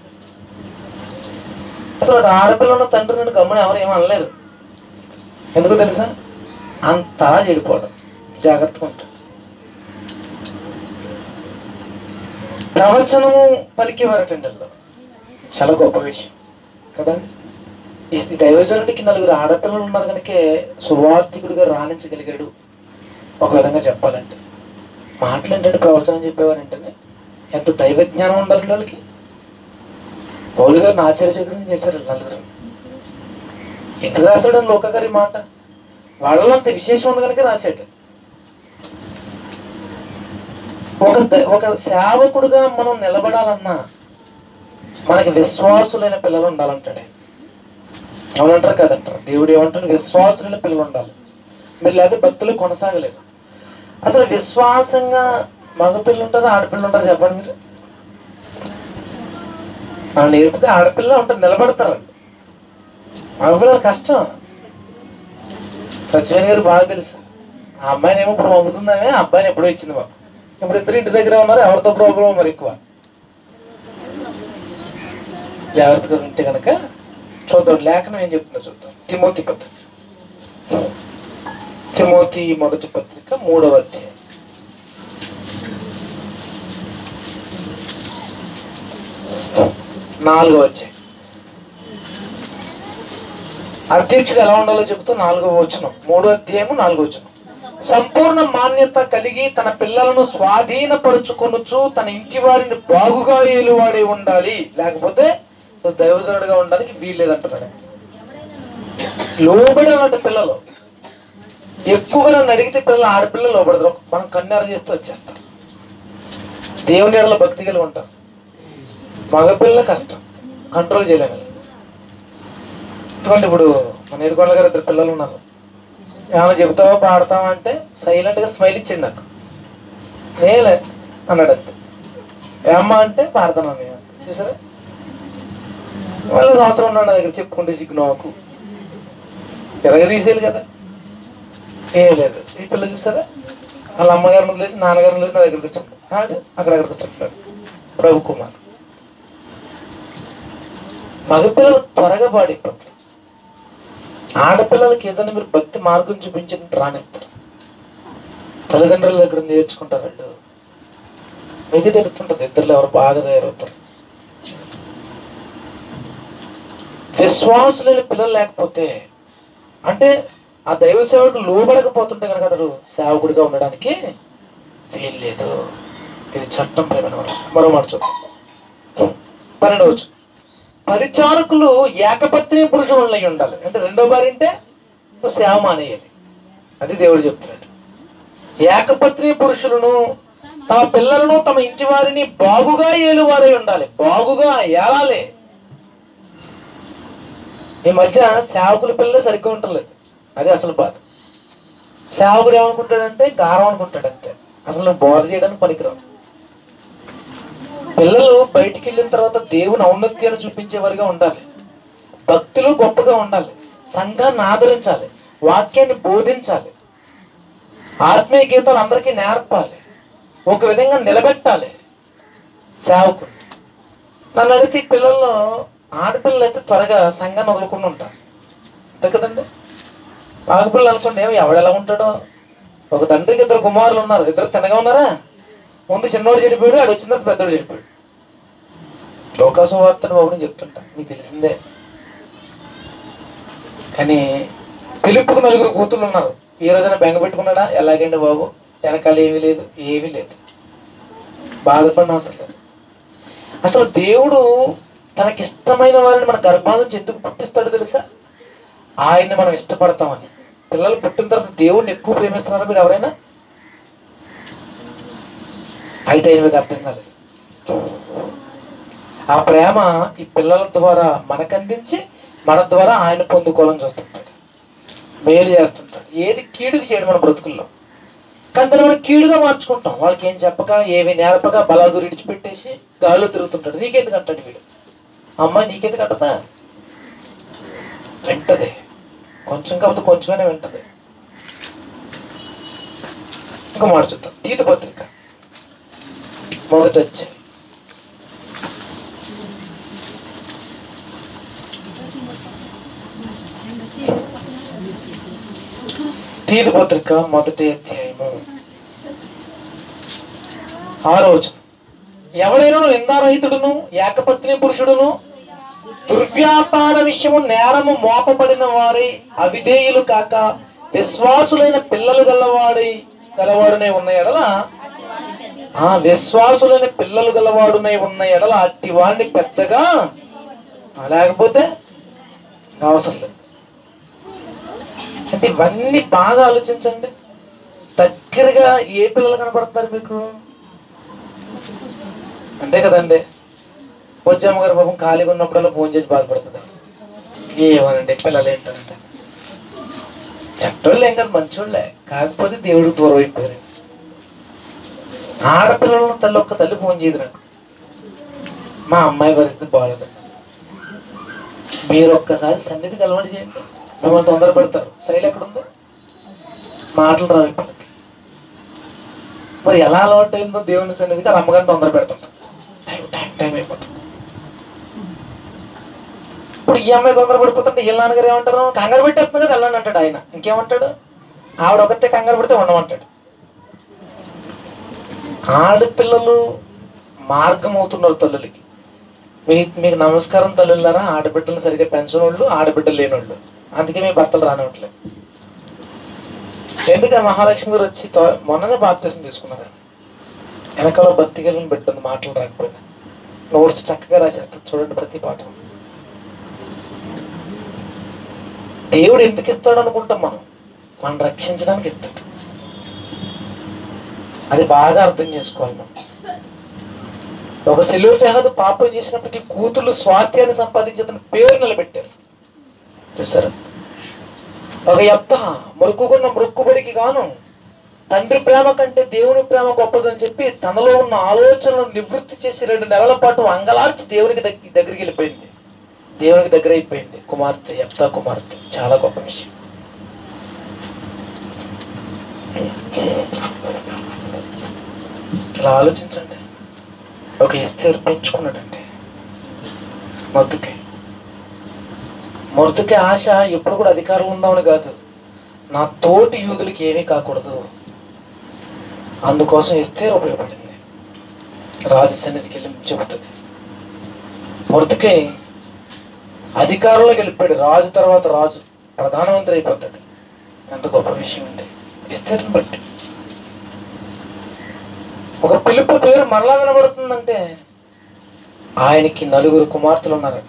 అసలు ఒక ఆడపిల్ల ఉన్న తండ్రి నుండి గమ్మని ఎవరు ఏమీ అనలేరు ఎందుకు తెలుసా అంతా చెడిపోవడం జాగ్రత్తగా ఉంటాడు ప్రవచనము పలికేవారటండి వీళ్ళు. చాలా గొప్ప విషయం కదండి ఈ దైవజనుడికి నలుగురు ఆడపిల్లలు ఉన్నారు కనుకే సువార్థికుడిగా రాణించగలిగాడు ఒక విధంగా చెప్పాలంటే మాటలు ఏంటంటే ప్రవచనం చెప్పేవారంటే ఎంత దైవ జ్ఞానం ఉండాలి వాళ్ళకి పౌలు గారిని ఆశ్చర్యచకితం చేశారు వీళ్ళు నలుగురు ఎందుకు రాశాడు లోక గారి మాట వాళ్ళలో అంత విశేషం ఉంది కనుక రాశాడు ఒక ద- ఒక సేవకుడుగా మనం నిలబడాలన్నా మనకి విశ్వాసులైన పిల్లలు ఉండాలంటాడే అవునంటారు కదంటారు దేవుడు ఏమంటారు విశ్వాసులైన పిల్లలు ఉండాలి మీరు లేదా భక్తులు కొనసాగలేరు అసలు విశ్వాసంగా మగపిల్లలు ఉంటారు ఆడపిల్లలు ఉంటారు చెప్పండి మీరు మనం నేర్పితే ఆడపిల్ల ఉంటారు నిలబడతారు వాళ్ళు. మగపిల్లలు కష్టం సత్యవేణి గారు బాగా తెలుసు ఆ అమ్మాయిని ఏమో ఇప్పుడు పంపుతుందామే ఆ అబ్బాయిని ఎప్పుడో ఇచ్చింది మాకు ఇప్పుడు ఇద్దరు ఇంటి దగ్గర ఉన్నారు ఎవరితో ప్రాబ్లం మరి ఎక్కువ జాగ్రత్తగా ఉంటే కనుక చూద్దాం లేఖనం ఏం చెప్తుందో చూద్దాం తిమోతి పత్రిక తిమోతి మొదటి పత్రిక మూడవ అధ్యాయం నాలుగవ అధ్యాయం అధ్యక్షుడు ఎలా ఉండాలో చెబుతూ నాలుగవ వచనం మూడో అధ్యాయము నాలుగో వచనం సంపూర్ణ మాన్యత కలిగి తన పిల్లలను స్వాధీనపరుచుకొనుచు తన ఇంటి వారిని బాగుగా ఏలువాడే ఉండాలి లేకపోతే దైవజనుడిగా ఉండడానికి వీల్లేదంటున్నాడు లోబడి ఉన్నట్టు పిల్లలు ఎక్కువగా నన్ను అడిగితే పిల్లలు ఆడపిల్లలు లోపడతారు మనం కన్నెర చేస్తే వచ్చేస్తారు దేవుని ఎడల భక్తి కలిగి ఉంటారు మగపిల్ల కష్టం కంట్రోల్ చేయలేము ఎందుకంటే ఇప్పుడు మన ఏడుకొండల గారు ఇద్దరు పిల్లలు ఉన్నారు ఏమైనా చెబుతావా పాడతావా అంటే సైలెంట్గా స్మైల్ ఇచ్చిండు నాకు నేలే అన్నాడు అంతే ఏమ్మా అంటే పాడతాను నేను చూసారా వాళ్ళు సంవత్సరం ఉన్నాడు నా దగ్గర చెప్పుకుంటే సిగ్గు నాకు ఎరగ తీసేయాలి కదా ఏం లేదు ఈ పిల్ల చూసారా వాళ్ళ అమ్మగారిని వదిలేసి నాన్నగారిని వదిలేసి నా దగ్గరికి వచ్చాడు ఆడు అక్కడ అక్కడికి వచ్చాడు ప్రభు కుమార్ మగపిల్లలు త్వరగా పాడైపోతారు ఆడపిల్లలకి ఏదైనా మీరు భక్తి మార్గం చూపించినట్టు రాణిస్తారు తల్లిదండ్రుల దగ్గర నేర్చుకుంటారు వాళ్ళు మీకు తెలుస్తుంటది ఇద్దరు ఎవరు బాగా తయారవుతారు విశ్వాసులైన పిల్లలు లేకపోతే అంటే ఆ దైవ సేవకుడు లోబడకపోతుంటే కనుక అతడు సేవకుడిగా ఉండడానికి వీలు లేదు ఇది చట్టం ప్రేమ మరో మాట చూద్దాం పన్నెండవచ్చు పరిచారకులు ఏకపత్ని పురుషులై ఉండాలి అంటే రెండో భార్య అంటే నువ్వు సేవ మానేయాలి అది దేవుడు చెప్తున్నాడు ఏకపత్ని పురుషులను తమ పిల్లలను తమ ఇంటి వారిని బాగుగా ఏలువారై ఉండాలి బాగుగా ఏలాలి ఈ మధ్య సేవకుల పిల్లలు సరిగ్గా ఉండలేదు అదే అసలు బాధ సేవకుడు ఏమనుకుంటాడంటే గారం అనుకుంటాడు అంతే అసలు నువ్వు బోధ చేయడానికి పనికిరావు పిల్లలు బయటికి వెళ్ళిన తర్వాత దేవుని ఔన్నత్యాన్ని చూపించేవారుగా ఉండాలి భక్తులు గొప్పగా ఉండాలి సంఘాన్ని ఆదరించాలి వాక్యాన్ని బోధించాలి ఆత్మీయ గీతాలు అందరికీ నేర్పాలి ఒక విధంగా నిలబెట్టాలి సేవకుడు నన్ను అడిగితే ఈ పిల్లల్లో ఆడపిల్లలు అయితే త్వరగా సంఘాన్ని వదులుకుండా ఉంటారు అంతే కదండి ఆడపిల్లలు అనుకోండి ఏమో ఎవడెలా ఉంటాడో ఒక తండ్రికి ఇద్దరు కుమారులు ఉన్నారు ఇద్దరు తినగా ఉన్నారా ముందు చిన్నోడు చెడిపోయాడు ఆడు వచ్చిన తర్వాత పెద్దోడు చెడిపోయాడు లోకాసు వార్తను బాబుని చెప్తుంటా మీకు తెలిసిందే కానీ పిలుపుకు నలుగురు కూతుళ్ళు ఉన్నారు ఈ రోజున బెంగ పెట్టుకున్నాడా ఎలాగండి బాబు వెనకాల ఏమీ లేదు ఏమీ లేదు బాధపడిన అవసరం లేదు అసలు దేవుడు తనకిష్టమైన వారిని మన గర్భాల నుంచి ఎందుకు పుట్టిస్తాడో తెలుసా ఆయన్ని మనం ఇష్టపడతామని పిల్లలు పుట్టిన తర్వాత దేవుడిని ఎక్కువ ప్రేమిస్తున్నారా మీరు ఎవరైనా అయితే మీకు అర్థం కాలేదు ఆ ప్రేమ ఈ పిల్లల ద్వారా మనకు అందించి మన ద్వారా ఆయన పొందుకోవాలని చూస్తుంటాడు మేలు చేస్తుంటాడు ఏది కీడుకు చేయడం మన బ్రతుకుల్లో కానీ దాన్ని మనం కీడుగా మార్చుకుంటాం వాళ్ళకి ఏం చెప్పక ఏమి నేర్పక బలాదు విడిచిపెట్టేసి గాల్లో తిరుగుతుంటాడు నీకెందుకు అంటాడు వీడు అమ్మాయి నీకెందుకు అంటదా వింటది కొంచెం కాకపోతే కొంచెమైనా వింటది ఇంకా మాట చూద్దాం తీత పత్రిక మొదట వచ్చాయి తీత పత్రిక మొదటి అధ్యాయము ఆరో వచనం ఎవడైనా నిందారహితుడును ఏకపత్ని పురుషుడును దుర్వ్యాపార విషయము నేరము మోపబడిన వారి అవిధేయులు కాక విశ్వాసులైన పిల్లలు గలవాడి గలవాడునే ఉన్న ఎడల ఆ విశ్వాసులైన పిల్లలు గలవాడునై ఉన్న ఎడల అట్టి వాడిని పెద్దగా ఆ, లేకపోతే అవసరం లేదు అంటే ఇవన్నీ బాగా ఆలోచించండి దగ్గరగా ఏ పిల్లలు కనపడుతున్నారు మీకు అంతే కదండి పొజ్జమ్మ గారు పాపం ఖాళీగా ఉన్నప్పుడల్లా ఫోన్ చేసి బాధపడుతుంది ఏమనండి పిల్లలు ఏంటంటే చెట్టోళ్ళు ఏం కాదు మంచోళ్ళే కాకపోతే దేవుడికి దూరం అయిపోయారు ఆడపిల్లలను తల్లి ఒక్క తల్లి ఫోన్ చేయదు నాకు మా అమ్మాయి పరిస్థితి బాగాలేదు మీరు ఒక్కసారి సన్నిధికి అలవాటు చేయండి మిమ్మల్ని తొందర పెడతారు శైలి ఎక్కడ ఉంది మాటలు రావు పిల్లకి మరి ఎలా అలవాటు అయిందో దేవుని సన్నిధికి వాళ్ళ అమ్మగారిని తొందర పెడుతుంటారు టైం టైం టైం అయిపోతుంది ఇప్పుడు ఈ అమ్మాయి తొందర పడిపోతుంటే వీళ్ళ నాన్నగారు ఏమంటారు కంగారు పెట్టేస్తుంది కదా వెళ్ళండి అంటాడు ఆయన ఇంకేమంటాడు ఆవిడ ఒకతే కంగారు పెడితే ఉండమంటాడు ఆడపిల్లలు మార్గం అవుతున్నారు తల్లులకి మీ మీకు నమస్కారం తల్లులారా ఆడబిడ్డలు సరిగ్గా పెంచిన వాళ్ళు ఆడబిడ్డలు లేనోళ్ళు అందుకే మీ భర్తలు రానివ్వట్లేదు ఎందుకంటే మహాలక్ష్మి గారు వచ్చి తో- మొన్ననే బాప్తీసం తీసుకున్నారు వెనకాల బతికెళ్ళని బిడ్డ మాటలు రాకపోయినా నోట్స్ చక్కగా రాసేస్తారు చూడండి ప్రతి పాఠం దేవుడు ఎందుకు ఇస్తాడు అనుకుంటాం మనం మనం రక్షించడానికి ఇస్తాడు అది బాగా అర్థం చేసుకోవాలి మనం ఒక సెలూఫెహద్ పాపం చేసినప్పటికీ కూతుళ్ళు స్వాస్థ్యాన్ని సంపాదించేతను పేరు నిలబెట్టారు చూసారా ఒక యప్త మొరుక్కుకున్న మొరుక్కుబడికి గాను తండ్రి ప్రేమ కంటే దేవుని ప్రేమ గొప్పదని చెప్పి తనలో ఉన్న ఆలోచనలను నివృత్తి చేసి రెండు నెలల పాటు అంగలార్చి దేవునికి దగ్గ- దగ్గరికి వెళ్ళిపోయింది దేవునికి దగ్గర అయిపోయింది కుమార్తె యప్తా కుమార్తె చాలా గొప్ప విషయం ఇలా ఆలోచించండి ఒక ఎస్తేరు పెంచుకున్నాడండి మొద్దుకి మొద్దుకి ఆశ ఎప్పుడు కూడా అధికారం ఉందామని కాదు నా తోటి యూదులకి ఏమీ కాకూడదు అందుకోసం ఎస్తేరు ఉపయోగపడింది రాజు సన్నిధికి వెళ్ళి చెబుతుంది మొద్దుకి అధికారంలోకి వెళ్ళిపోయాడు రాజు తర్వాత రాజు ప్రధానమంత్రి అయిపోతాడు ఎంత గొప్ప విషయం అండి ఎస్తేరుని బట్టి ఒక పిలుపు పేరు మరలా వినబడుతుందంటే ఆయనకి నలుగురు కుమార్తెలు ఉన్నారట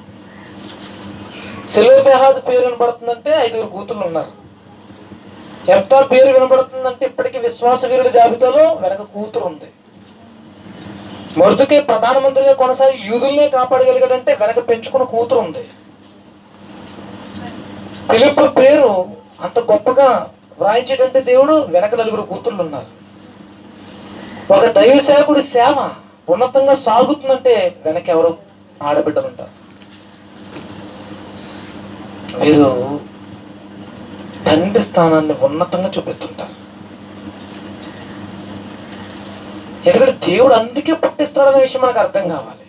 సెలోఫెహాద్ పేరు వినబడుతుందంటే ఐదుగురు కూతుళ్ళు ఉన్నారు ఎప్తా పేరు వినబడుతుందంటే ఇప్పటికీ విశ్వాస వీరుల జాబితాలో వెనక కూతురు ఉంది మరుదుకే ప్రధానమంత్రిగా కొనసాగి యూదుల్నే కాపాడగలిగాడంటే వెనక పెంచుకున్న కూతురు ఉంది పిలుపు పేరు అంత గొప్పగా వ్రాయించేటంటే దేవుడు వెనక నలుగురు కూతుళ్ళు ఉన్నారు ఒక దైవ సేవకుడి సేవ ఉన్నతంగా సాగుతుందంటే వెనక ఎవరు ఆడబిడ్డలు ఉంటారు వీరు తండ్రి స్థానాన్ని ఉన్నతంగా చూపిస్తుంటారు ఎందుకంటే దేవుడు అందుకే పుట్టిస్తాడనే విషయం మనకు అర్థం కావాలి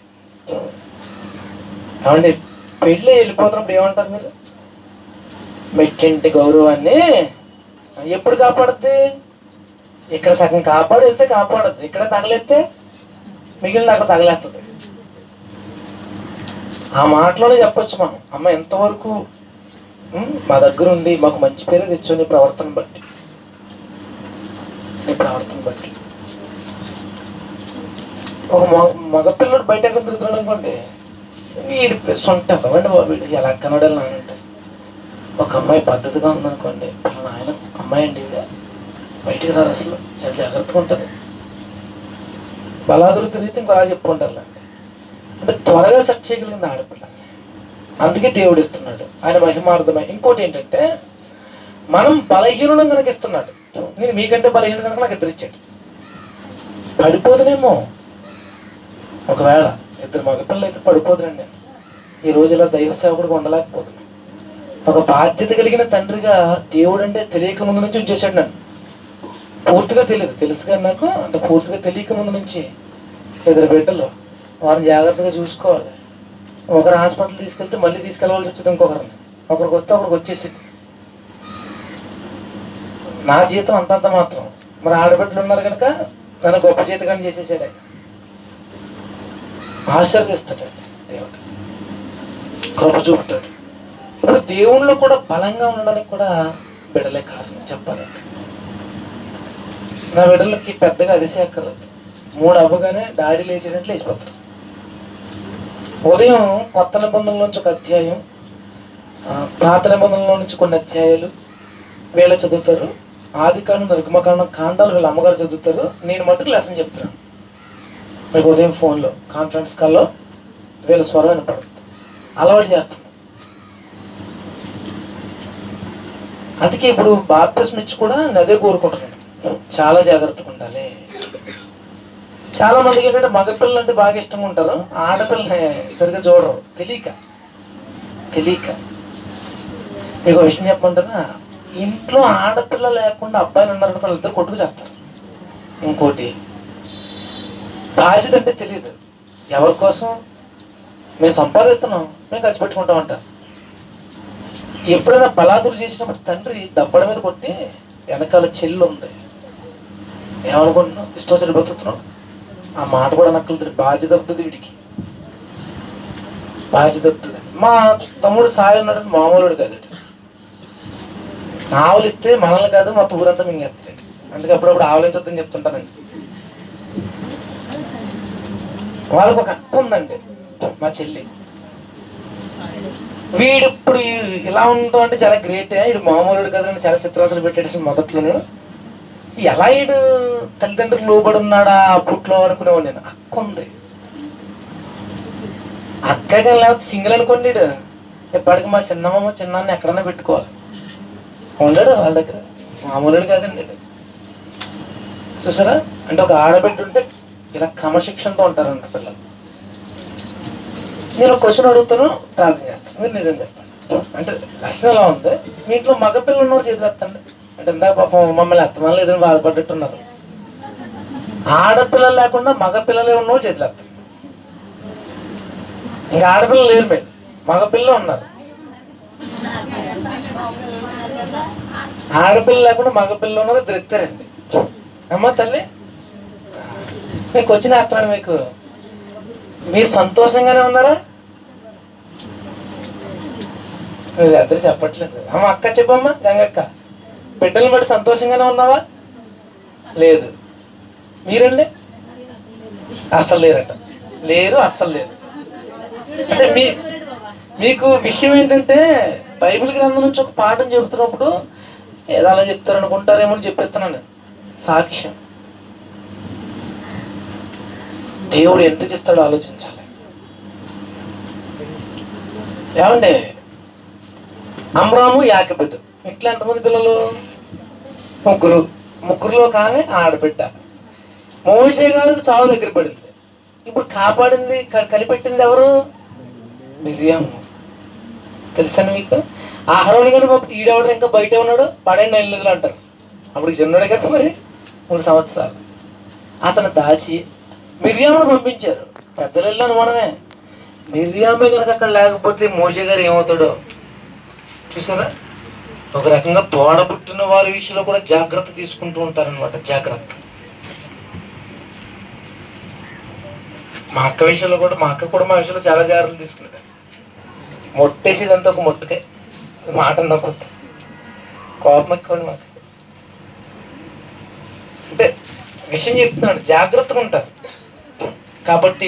ఏమండి పెళ్ళి వెళ్ళిపోతున్నప్పుడు ఏమంటారు మీరు మెట్టింటి గౌరవాన్ని ఎప్పుడు కాపాడుద్ది ఇక్కడ సగం కాపాడు వెళ్తే కాపాడద్దు ఇక్కడ తగలెత్తే మిగిలిన అక్కడ తగలేస్తుంది ఆ మాటలోనే చెప్పొచ్చు మనం అమ్మ ఎంతవరకు ఉమ్, మా దగ్గర ఉండి మాకు మంచి పేరు తెచ్చు నీ ప్రవర్తన బట్టి నీ ప్రవర్తన బట్టి ఒక మగ మగపిల్లడు బయట ఎక్కడ తిరుగుతున్నాడు అనుకోండి వీడి సొంత అవ్వండి బాబు వీడు ఎలా కనడాలి అని అంటారు ఒక అమ్మాయి పద్ధతిగా ఉందనుకోండి పలానా ఆయన అమ్మాయి అండి ఈవిడ బయటికి రాదు అసలు చాలా జాగ్రత్తగా ఉంటుంది బలాదులు తిరిగితే ఇంకోలా చెప్పుకుంటారు అంటే త్వరగా సెట్ చేయగలిగింది ఆడపిల్ల అందుకే దేవుడు ఇస్తున్నాడు ఆయన మహిమార్థమై ఇంకోటి ఏంటంటే మనం బలహీనం కనుక ఇస్తున్నాడు నేను మీకంటే బలహీనం కనుక నాకు ఇద్దరు ఇచ్చాడు పడిపోదునేమో ఒకవేళ ఇద్దరు మగపిల్లలు అయితే పడిపోదునండి నేను ఈ రోజు ఇలా దైవ సేవకుడు ఉండలేకపోతున్నాను ఒక బాధ్యత కలిగిన తండ్రిగా దేవుడు అంటే తెలియక ముందు నుంచి ఉంచేశాడు నన్ను పూర్తిగా తెలియదు తెలుసు కానీ నాకు అంటే పూర్తిగా తెలియక ముందు నుంచి ఇద్దరు బిడ్డలు వారిని జాగ్రత్తగా చూసుకోవాలి ఒకరు హాస్పిటల్ తీసుకెళ్తే మళ్ళీ తీసుకెళ్ళవలసి వచ్చింది ఇంకొకరిని ఒకరికి వస్తే ఒకరికి వచ్చేసింది నా జీతం అంతంత మాత్రం మరి ఆడబిడ్డలు ఉన్నారు కనుక నన్ను గొప్ప జీతగాని చేసేసాడు ఆయన ఆశీర్దిస్తాడండి దేవుడు కృప చూపుతాడు ఇప్పుడు దేవుళ్ళు కూడా బలంగా ఉండడానికి కూడా బిడలే కారణం చెప్పాలంటే నా బిడ్డలకి పెద్దగా అరిసే అక్కర్లేదు మూడు అవ్వగానే డాడీ లేచేటట్టు లేచిపోతారు ఉదయం కొత్త నిబంధనల నుంచి ఒక అధ్యాయం ఆ, పాత నిబంధనల నుంచి కొన్ని అధ్యాయాలు వీళ్ళ చదువుతారు ఆది కాండం నిర్గమకాండం కాండాలు వీళ్ళ అమ్మగారు చదువుతారు నేను మట్టుకు లెసన్ చెప్తున్నాను మీకు ఉదయం ఫోన్లో కాన్ఫరెన్స్ కాల్లో వీళ్ళ స్వరం వినపడుతుంది అలవాటు చేస్తున్నాను అందుకే ఇప్పుడు బాప్తిస్మ ఇచ్చి కూడా నేను అదే కోరుకుంటున్నాను చాలా జాగ్రత్తగా ఉండాలి చాలా మందికి ఏంటంటే మగపిల్లలు అంటే బాగా ఇష్టంగా ఉంటారు ఆడపిల్లని సరిగ్గా చూడరు తెలియక తెలియక మీకు ఒక విషయం చెప్పమంటారా ఇంట్లో ఆడపిల్ల లేకుండా అబ్బాయిలు ఉన్నారని వాళ్ళిద్దరు కొట్టుకు చేస్తారు ఇంకోటి బాధ్యత అంటే తెలియదు ఎవరి కోసం మేము సంపాదిస్తున్నాం మేము ఖర్చు పెట్టుకుంటాం అంటారు ఎప్పుడైనా బలాదురు చేసినప్పుడు తండ్రి దప్పడ మీద కొట్టి వెనకాల చెల్లు ఉంది ఏమనుకుంటున్నావు ఇష్టం వచ్చి బతుకుతున్నావు ఆ మాట కూడా నక్కలు బాధ్యత తప్పుతుంది వీడికి బాధ్యత తప్పుతుంది మా తమ్ముడు సాయి ఉన్నాడు మామూలుడు కాదండి ఆవులు ఇస్తే మనల్ని కాదు మా ఊరంతా మింగేస్తాడండి అందుకే అప్పుడప్పుడు ఆవలించొద్దని చెప్తుంటానండి వాళ్ళకి ఒక అక్క ఉందండి మా చెల్లి వీడు ఇప్పుడు ఇలా ఉండటం అంటే చాలా గ్రేట్ వీడు మామూలుడు కదండి చాలా చిత్రాసులు పెట్టేసి మొదట్లోను ఎలా వీడు తల్లిదండ్రులు లోబడి ఉన్నాడా అప్పట్లో అనుకునేవాడు నేను అక్క ఉంది అక్క కానీ లేకపోతే సింగిల్ అనుకోండి వీడు ఎప్పటికి మా చిన్నమ్మ చిన్నాన్ని ఎక్కడన్నా పెట్టుకోవాలి ఉండడు వాళ్ళ దగ్గర మామూలుడు కాదండి వీడు. చూసారా అంటే ఒక ఆడబిడ్డ ఉంటే ఇలా క్రమశిక్షణతో ఉంటారంట పిల్లలు నేను క్వశ్చన్ అడుగుతాను ప్రార్థన చేస్తాను మీరు నిజం చెప్పండి అంటే లక్షణం ఎలా ఉంది మీ ఇంట్లో మగపిల్లలు ఉన్నవారు చేతులు ఎత్తండి అంటే ఇందాక పాపం మమ్మల్ని ఎత్తమని లేదని బాధపడ్డట్టున్నారు ఆడపిల్లలు లేకుండా మగపిల్లలే ఉన్నవాళ్ళు చేతులు ఎత్తండి ఇంకా ఆడపిల్లలు లేరు మీరు మగపిల్లలు ఉన్నారు ఆడపిల్ల లేకుండా మగపిల్లలు ఉన్నారు ఇద్దరు ఎత్తారండి అమ్మ తల్లి మీకు వచ్చిన వేస్తున్నాను మీకు మీరు సంతోషంగానే ఉన్నారా మీరు ఇద్దరు చెప్పట్లేదు అమ్మ అక్క చెప్పమ్మా గంగక్క బిడ్డలను బట్టి సంతోషంగానే ఉన్నావా లేదు మీరండి అస్సలు లేరట లేరు అస్సలు లేరు అంటే మీ మీకు విషయం ఏంటంటే బైబిల్ గ్రంథం నుంచి ఒక పాఠం చెబుతున్నప్పుడు ఏదో అలా చెప్తారు అనుకుంటారేమో అని చెప్పేస్తున్నాను నేను. సాక్ష్యం దేవుడు ఎందుకు ఇస్తాడో ఆలోచించాలి ఏమండి అమ్రాము యాకబెద్దు ఇంట్లో ఎంతమంది పిల్లలు ముగ్గురు ముగ్గురులో ఒక ఆమె ఆడబిడ్డ మోషే గారికి చావు దగ్గర పడింది ఇప్పుడు కాపాడింది క- కలిపెట్టింది ఎవరు మిరియాము తెలుసా మీకు ఆహారం కానీ మాకు తీడవడం ఇంకా బయట ఉన్నాడు పడేయండి నెలలు అంటారు అప్పుడు చిన్నోడే కదా మరి మూడు సంవత్సరాలు అతను దాచి మిరియామును పంపించారు పెద్దలు అనుమానమే మిరియామే కనుక అక్కడ లేకపోతే మోషే గారు ఏమవుతాడో చూసారా ఒక రకంగా తోడ పుట్టిన వారి విషయంలో కూడా జాగ్రత్త తీసుకుంటూ ఉంటారనమాట జాగ్రత్త మా అక్క విషయంలో కూడా మా అక్క కూడా మా విషయంలో చాలా జాగ్రత్తలు తీసుకుంటారు మొట్టేసేదంతా ఒక మొట్టకే మాట అన్నప్పుడు కోపం ఎక్కువ మాకు అంటే విషయం చెప్తున్నాడు జాగ్రత్తగా ఉంటారు కాబట్టి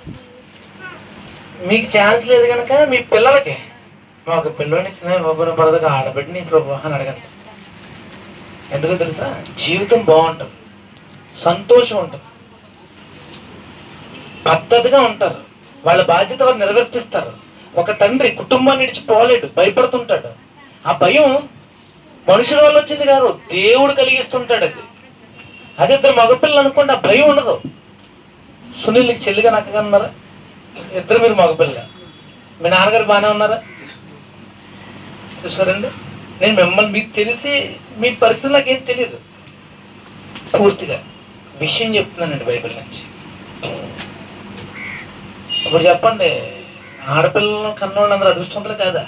మీకు ఛాన్స్ లేదు కనుక మీ పిల్లలకి మా ఒక పిల్లోని చిన్న బాబుని పడదగా ఆడబెట్టి ప్రభు అని అడగండి ఎందుకో తెలుసా జీవితం బాగుంటుంది సంతోషం ఉంటుంది పద్ధతిగా ఉంటారు వాళ్ళ బాధ్యత వారు నెరవేర్తిస్తారు ఒక తండ్రి కుటుంబాన్ని ఇడిచి పోలేడు భయపడుతుంటాడు ఆ భయం మనుషుల వల్ల వచ్చింది కాదు దేవుడు కలిగిస్తుంటాడు అది అదే ఇద్దరు మగపిల్లలు అనుకోండి ఆ భయం ఉండదు సునీల్కి చెల్లిగా నాకు ఉన్నారా ఇద్దరు మీరు మగపిల్ల మీ నాన్నగారు బాగానే ఉన్నారా చూసారండి నేను మిమ్మల్ని మీకు తెలిసి మీ పరిస్థితి నాకేం తెలియదు పూర్తిగా విషయం చెప్తున్నానండి బైబిల్ నుంచి ఇప్పుడు చెప్పండి ఆడపిల్లలను కన్నోళ్ళు అందరూ అదృష్టవంతులు కాదా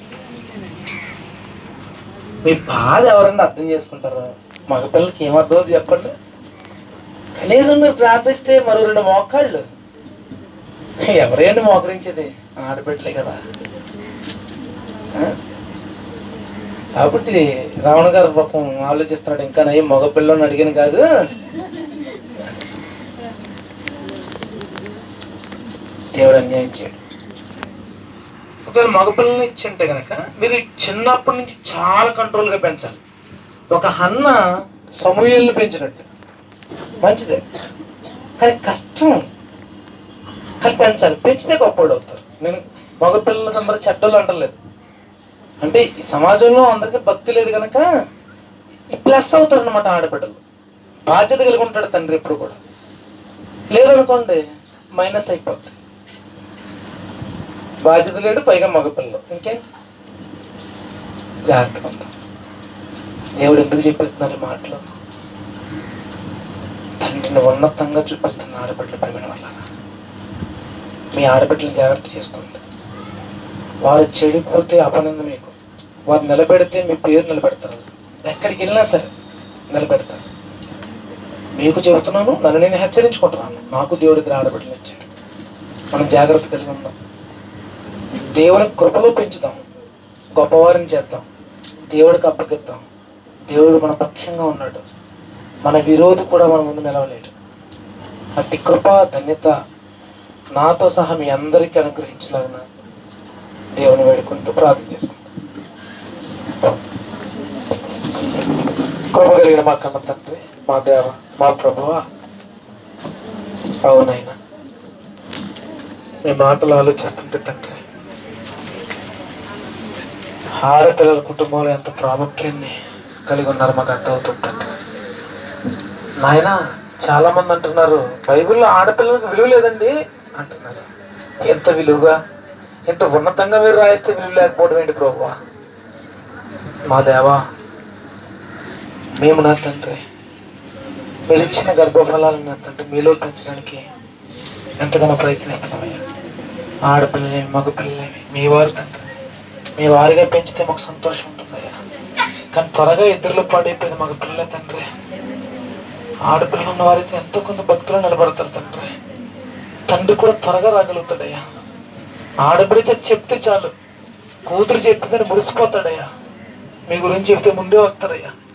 మీ బాధ ఎవరన్నా అర్థం చేసుకుంటారు మగపిల్లలకి ఏమర్థమో చెప్పండి కనీసం మీరు ప్రార్థిస్తే మరో రెండు మోకాళ్ళు ఎవరైనా మోకరించేది ఆడబిడ్డలే కదా ఆ? కాబట్టి రావణ గారు పాపం ఆలోచిస్తున్నాడు ఇంకా నయ్యి మగపిల్లని అడిగాను కాదు దేవుడు అన్యాయం చేయడు ఒకవేళ మగపిల్లని ఇచ్చింటే కనుక మీరు చిన్నప్పటి నుంచి చాలా కంట్రోల్గా పెంచాలి ఒక హన్న సమూహల్ని పెంచినట్టు మంచిదే కానీ కష్టం కానీ పెంచాలి పెంచితే గొప్పవాడు అవుతారు నేను మగపిల్లల అందరూ చెడ్డలు అంటలేదు అంటే ఈ సమాజంలో అందరికీ భక్తి లేదు కనుక ప్లస్ అవుతారు అనమాట ఆడబిడ్డలు బాధ్యత కలిగి ఉంటాడు తండ్రి ఎప్పుడు కూడా లేదనుకోండి మైనస్ అయిపోతుంది బాధ్యత లేడు పైగా మగపిల్లలు ఇంకేంటి జాగ్రత్తగా ఉంటాం దేవుడు ఎందుకు చెప్పిస్తున్నారు ఈ మాటలు తండ్రిని ఉన్నతంగా చూపిస్తున్న ఆడబిడ్డల ప్రేమ వల్ల మీ ఆడబిడ్డలను జాగ్రత్త చేసుకోండి వారు చెడిపోతే అపనంద మీకు వారు నిలబెడితే మీ పేరు నిలబెడతారు ఎక్కడికి వెళ్ళినా సరే నిలబెడతారు మీకు చెబుతున్నాను నన్ను నేను హెచ్చరించుకుంటున్నాను నాకు దేవుడి దగ్గర ఆడబిడ్డలు ఇచ్చాడు మనం జాగ్రత్త కలిగి ఉందాం దేవుని కృపలో పెంచుదాం గొప్పవారిని చేద్దాం దేవుడికి అప్పగిద్దాం దేవుడు మన పక్షంగా ఉన్నాడు మన విరోధి కూడా మన ముందు నిలవలేడు అట్టి కృప ధన్యత నాతో సహా మీ అందరికీ అనుగ్రహించలాగిన దేవుని వేడుకుంటూ ప్రార్థన చేసుకుంటాం కృప కలిగిన మా కన్న తండ్రి మా దేవ మా ప్రభువ అవునైనా మీ మాటలు ఆలోచిస్తుంటే తండ్రి ఆడపిల్లల కుటుంబంలో ఎంత ప్రాముఖ్యాన్ని కలిగి ఉన్నారు మాకు అర్థమవుతుందండి నాయన చాలా మంది అంటున్నారు బైబిల్లో ఆడపిల్లలకు విలువ లేదండి అంటున్నారు ఎంత విలువగా ఎంత ఉన్నతంగా మీరు రాయిస్తే విలువ లేకపోవడం ఏంటి ప్రభువా మా దేవా మేము నా తండ్రి మీరు ఇచ్చిన గర్భఫలాలను నా తండ్రి మీలో పెంచడానికి ఎంతగానో ప్రయత్నిస్తున్నామయ్యా ఆడపిల్లలేమి మగపిల్లలేమి మీ వారు తండ్రి మీ వారిగా పెంచితే మాకు సంతోషం ఉంటుందయ్యా కానీ త్వరగా ఇద్దరిలో పాడైపోయింది మగ పిల్లలే తండ్రి ఆడపిల్లలు ఉన్న వారైతే ఎంతో కొంత భక్తులు నిలబడతారు తండ్రి తండ్రి కూడా త్వరగా రాగలుగుతాడయ్యా ఆడపిడితే చెప్తే చాలు కూతురు చెప్పిందని మురిసిపోతాడయ్యా మీ గురించి చెప్తే ముందే వస్తారయ్యా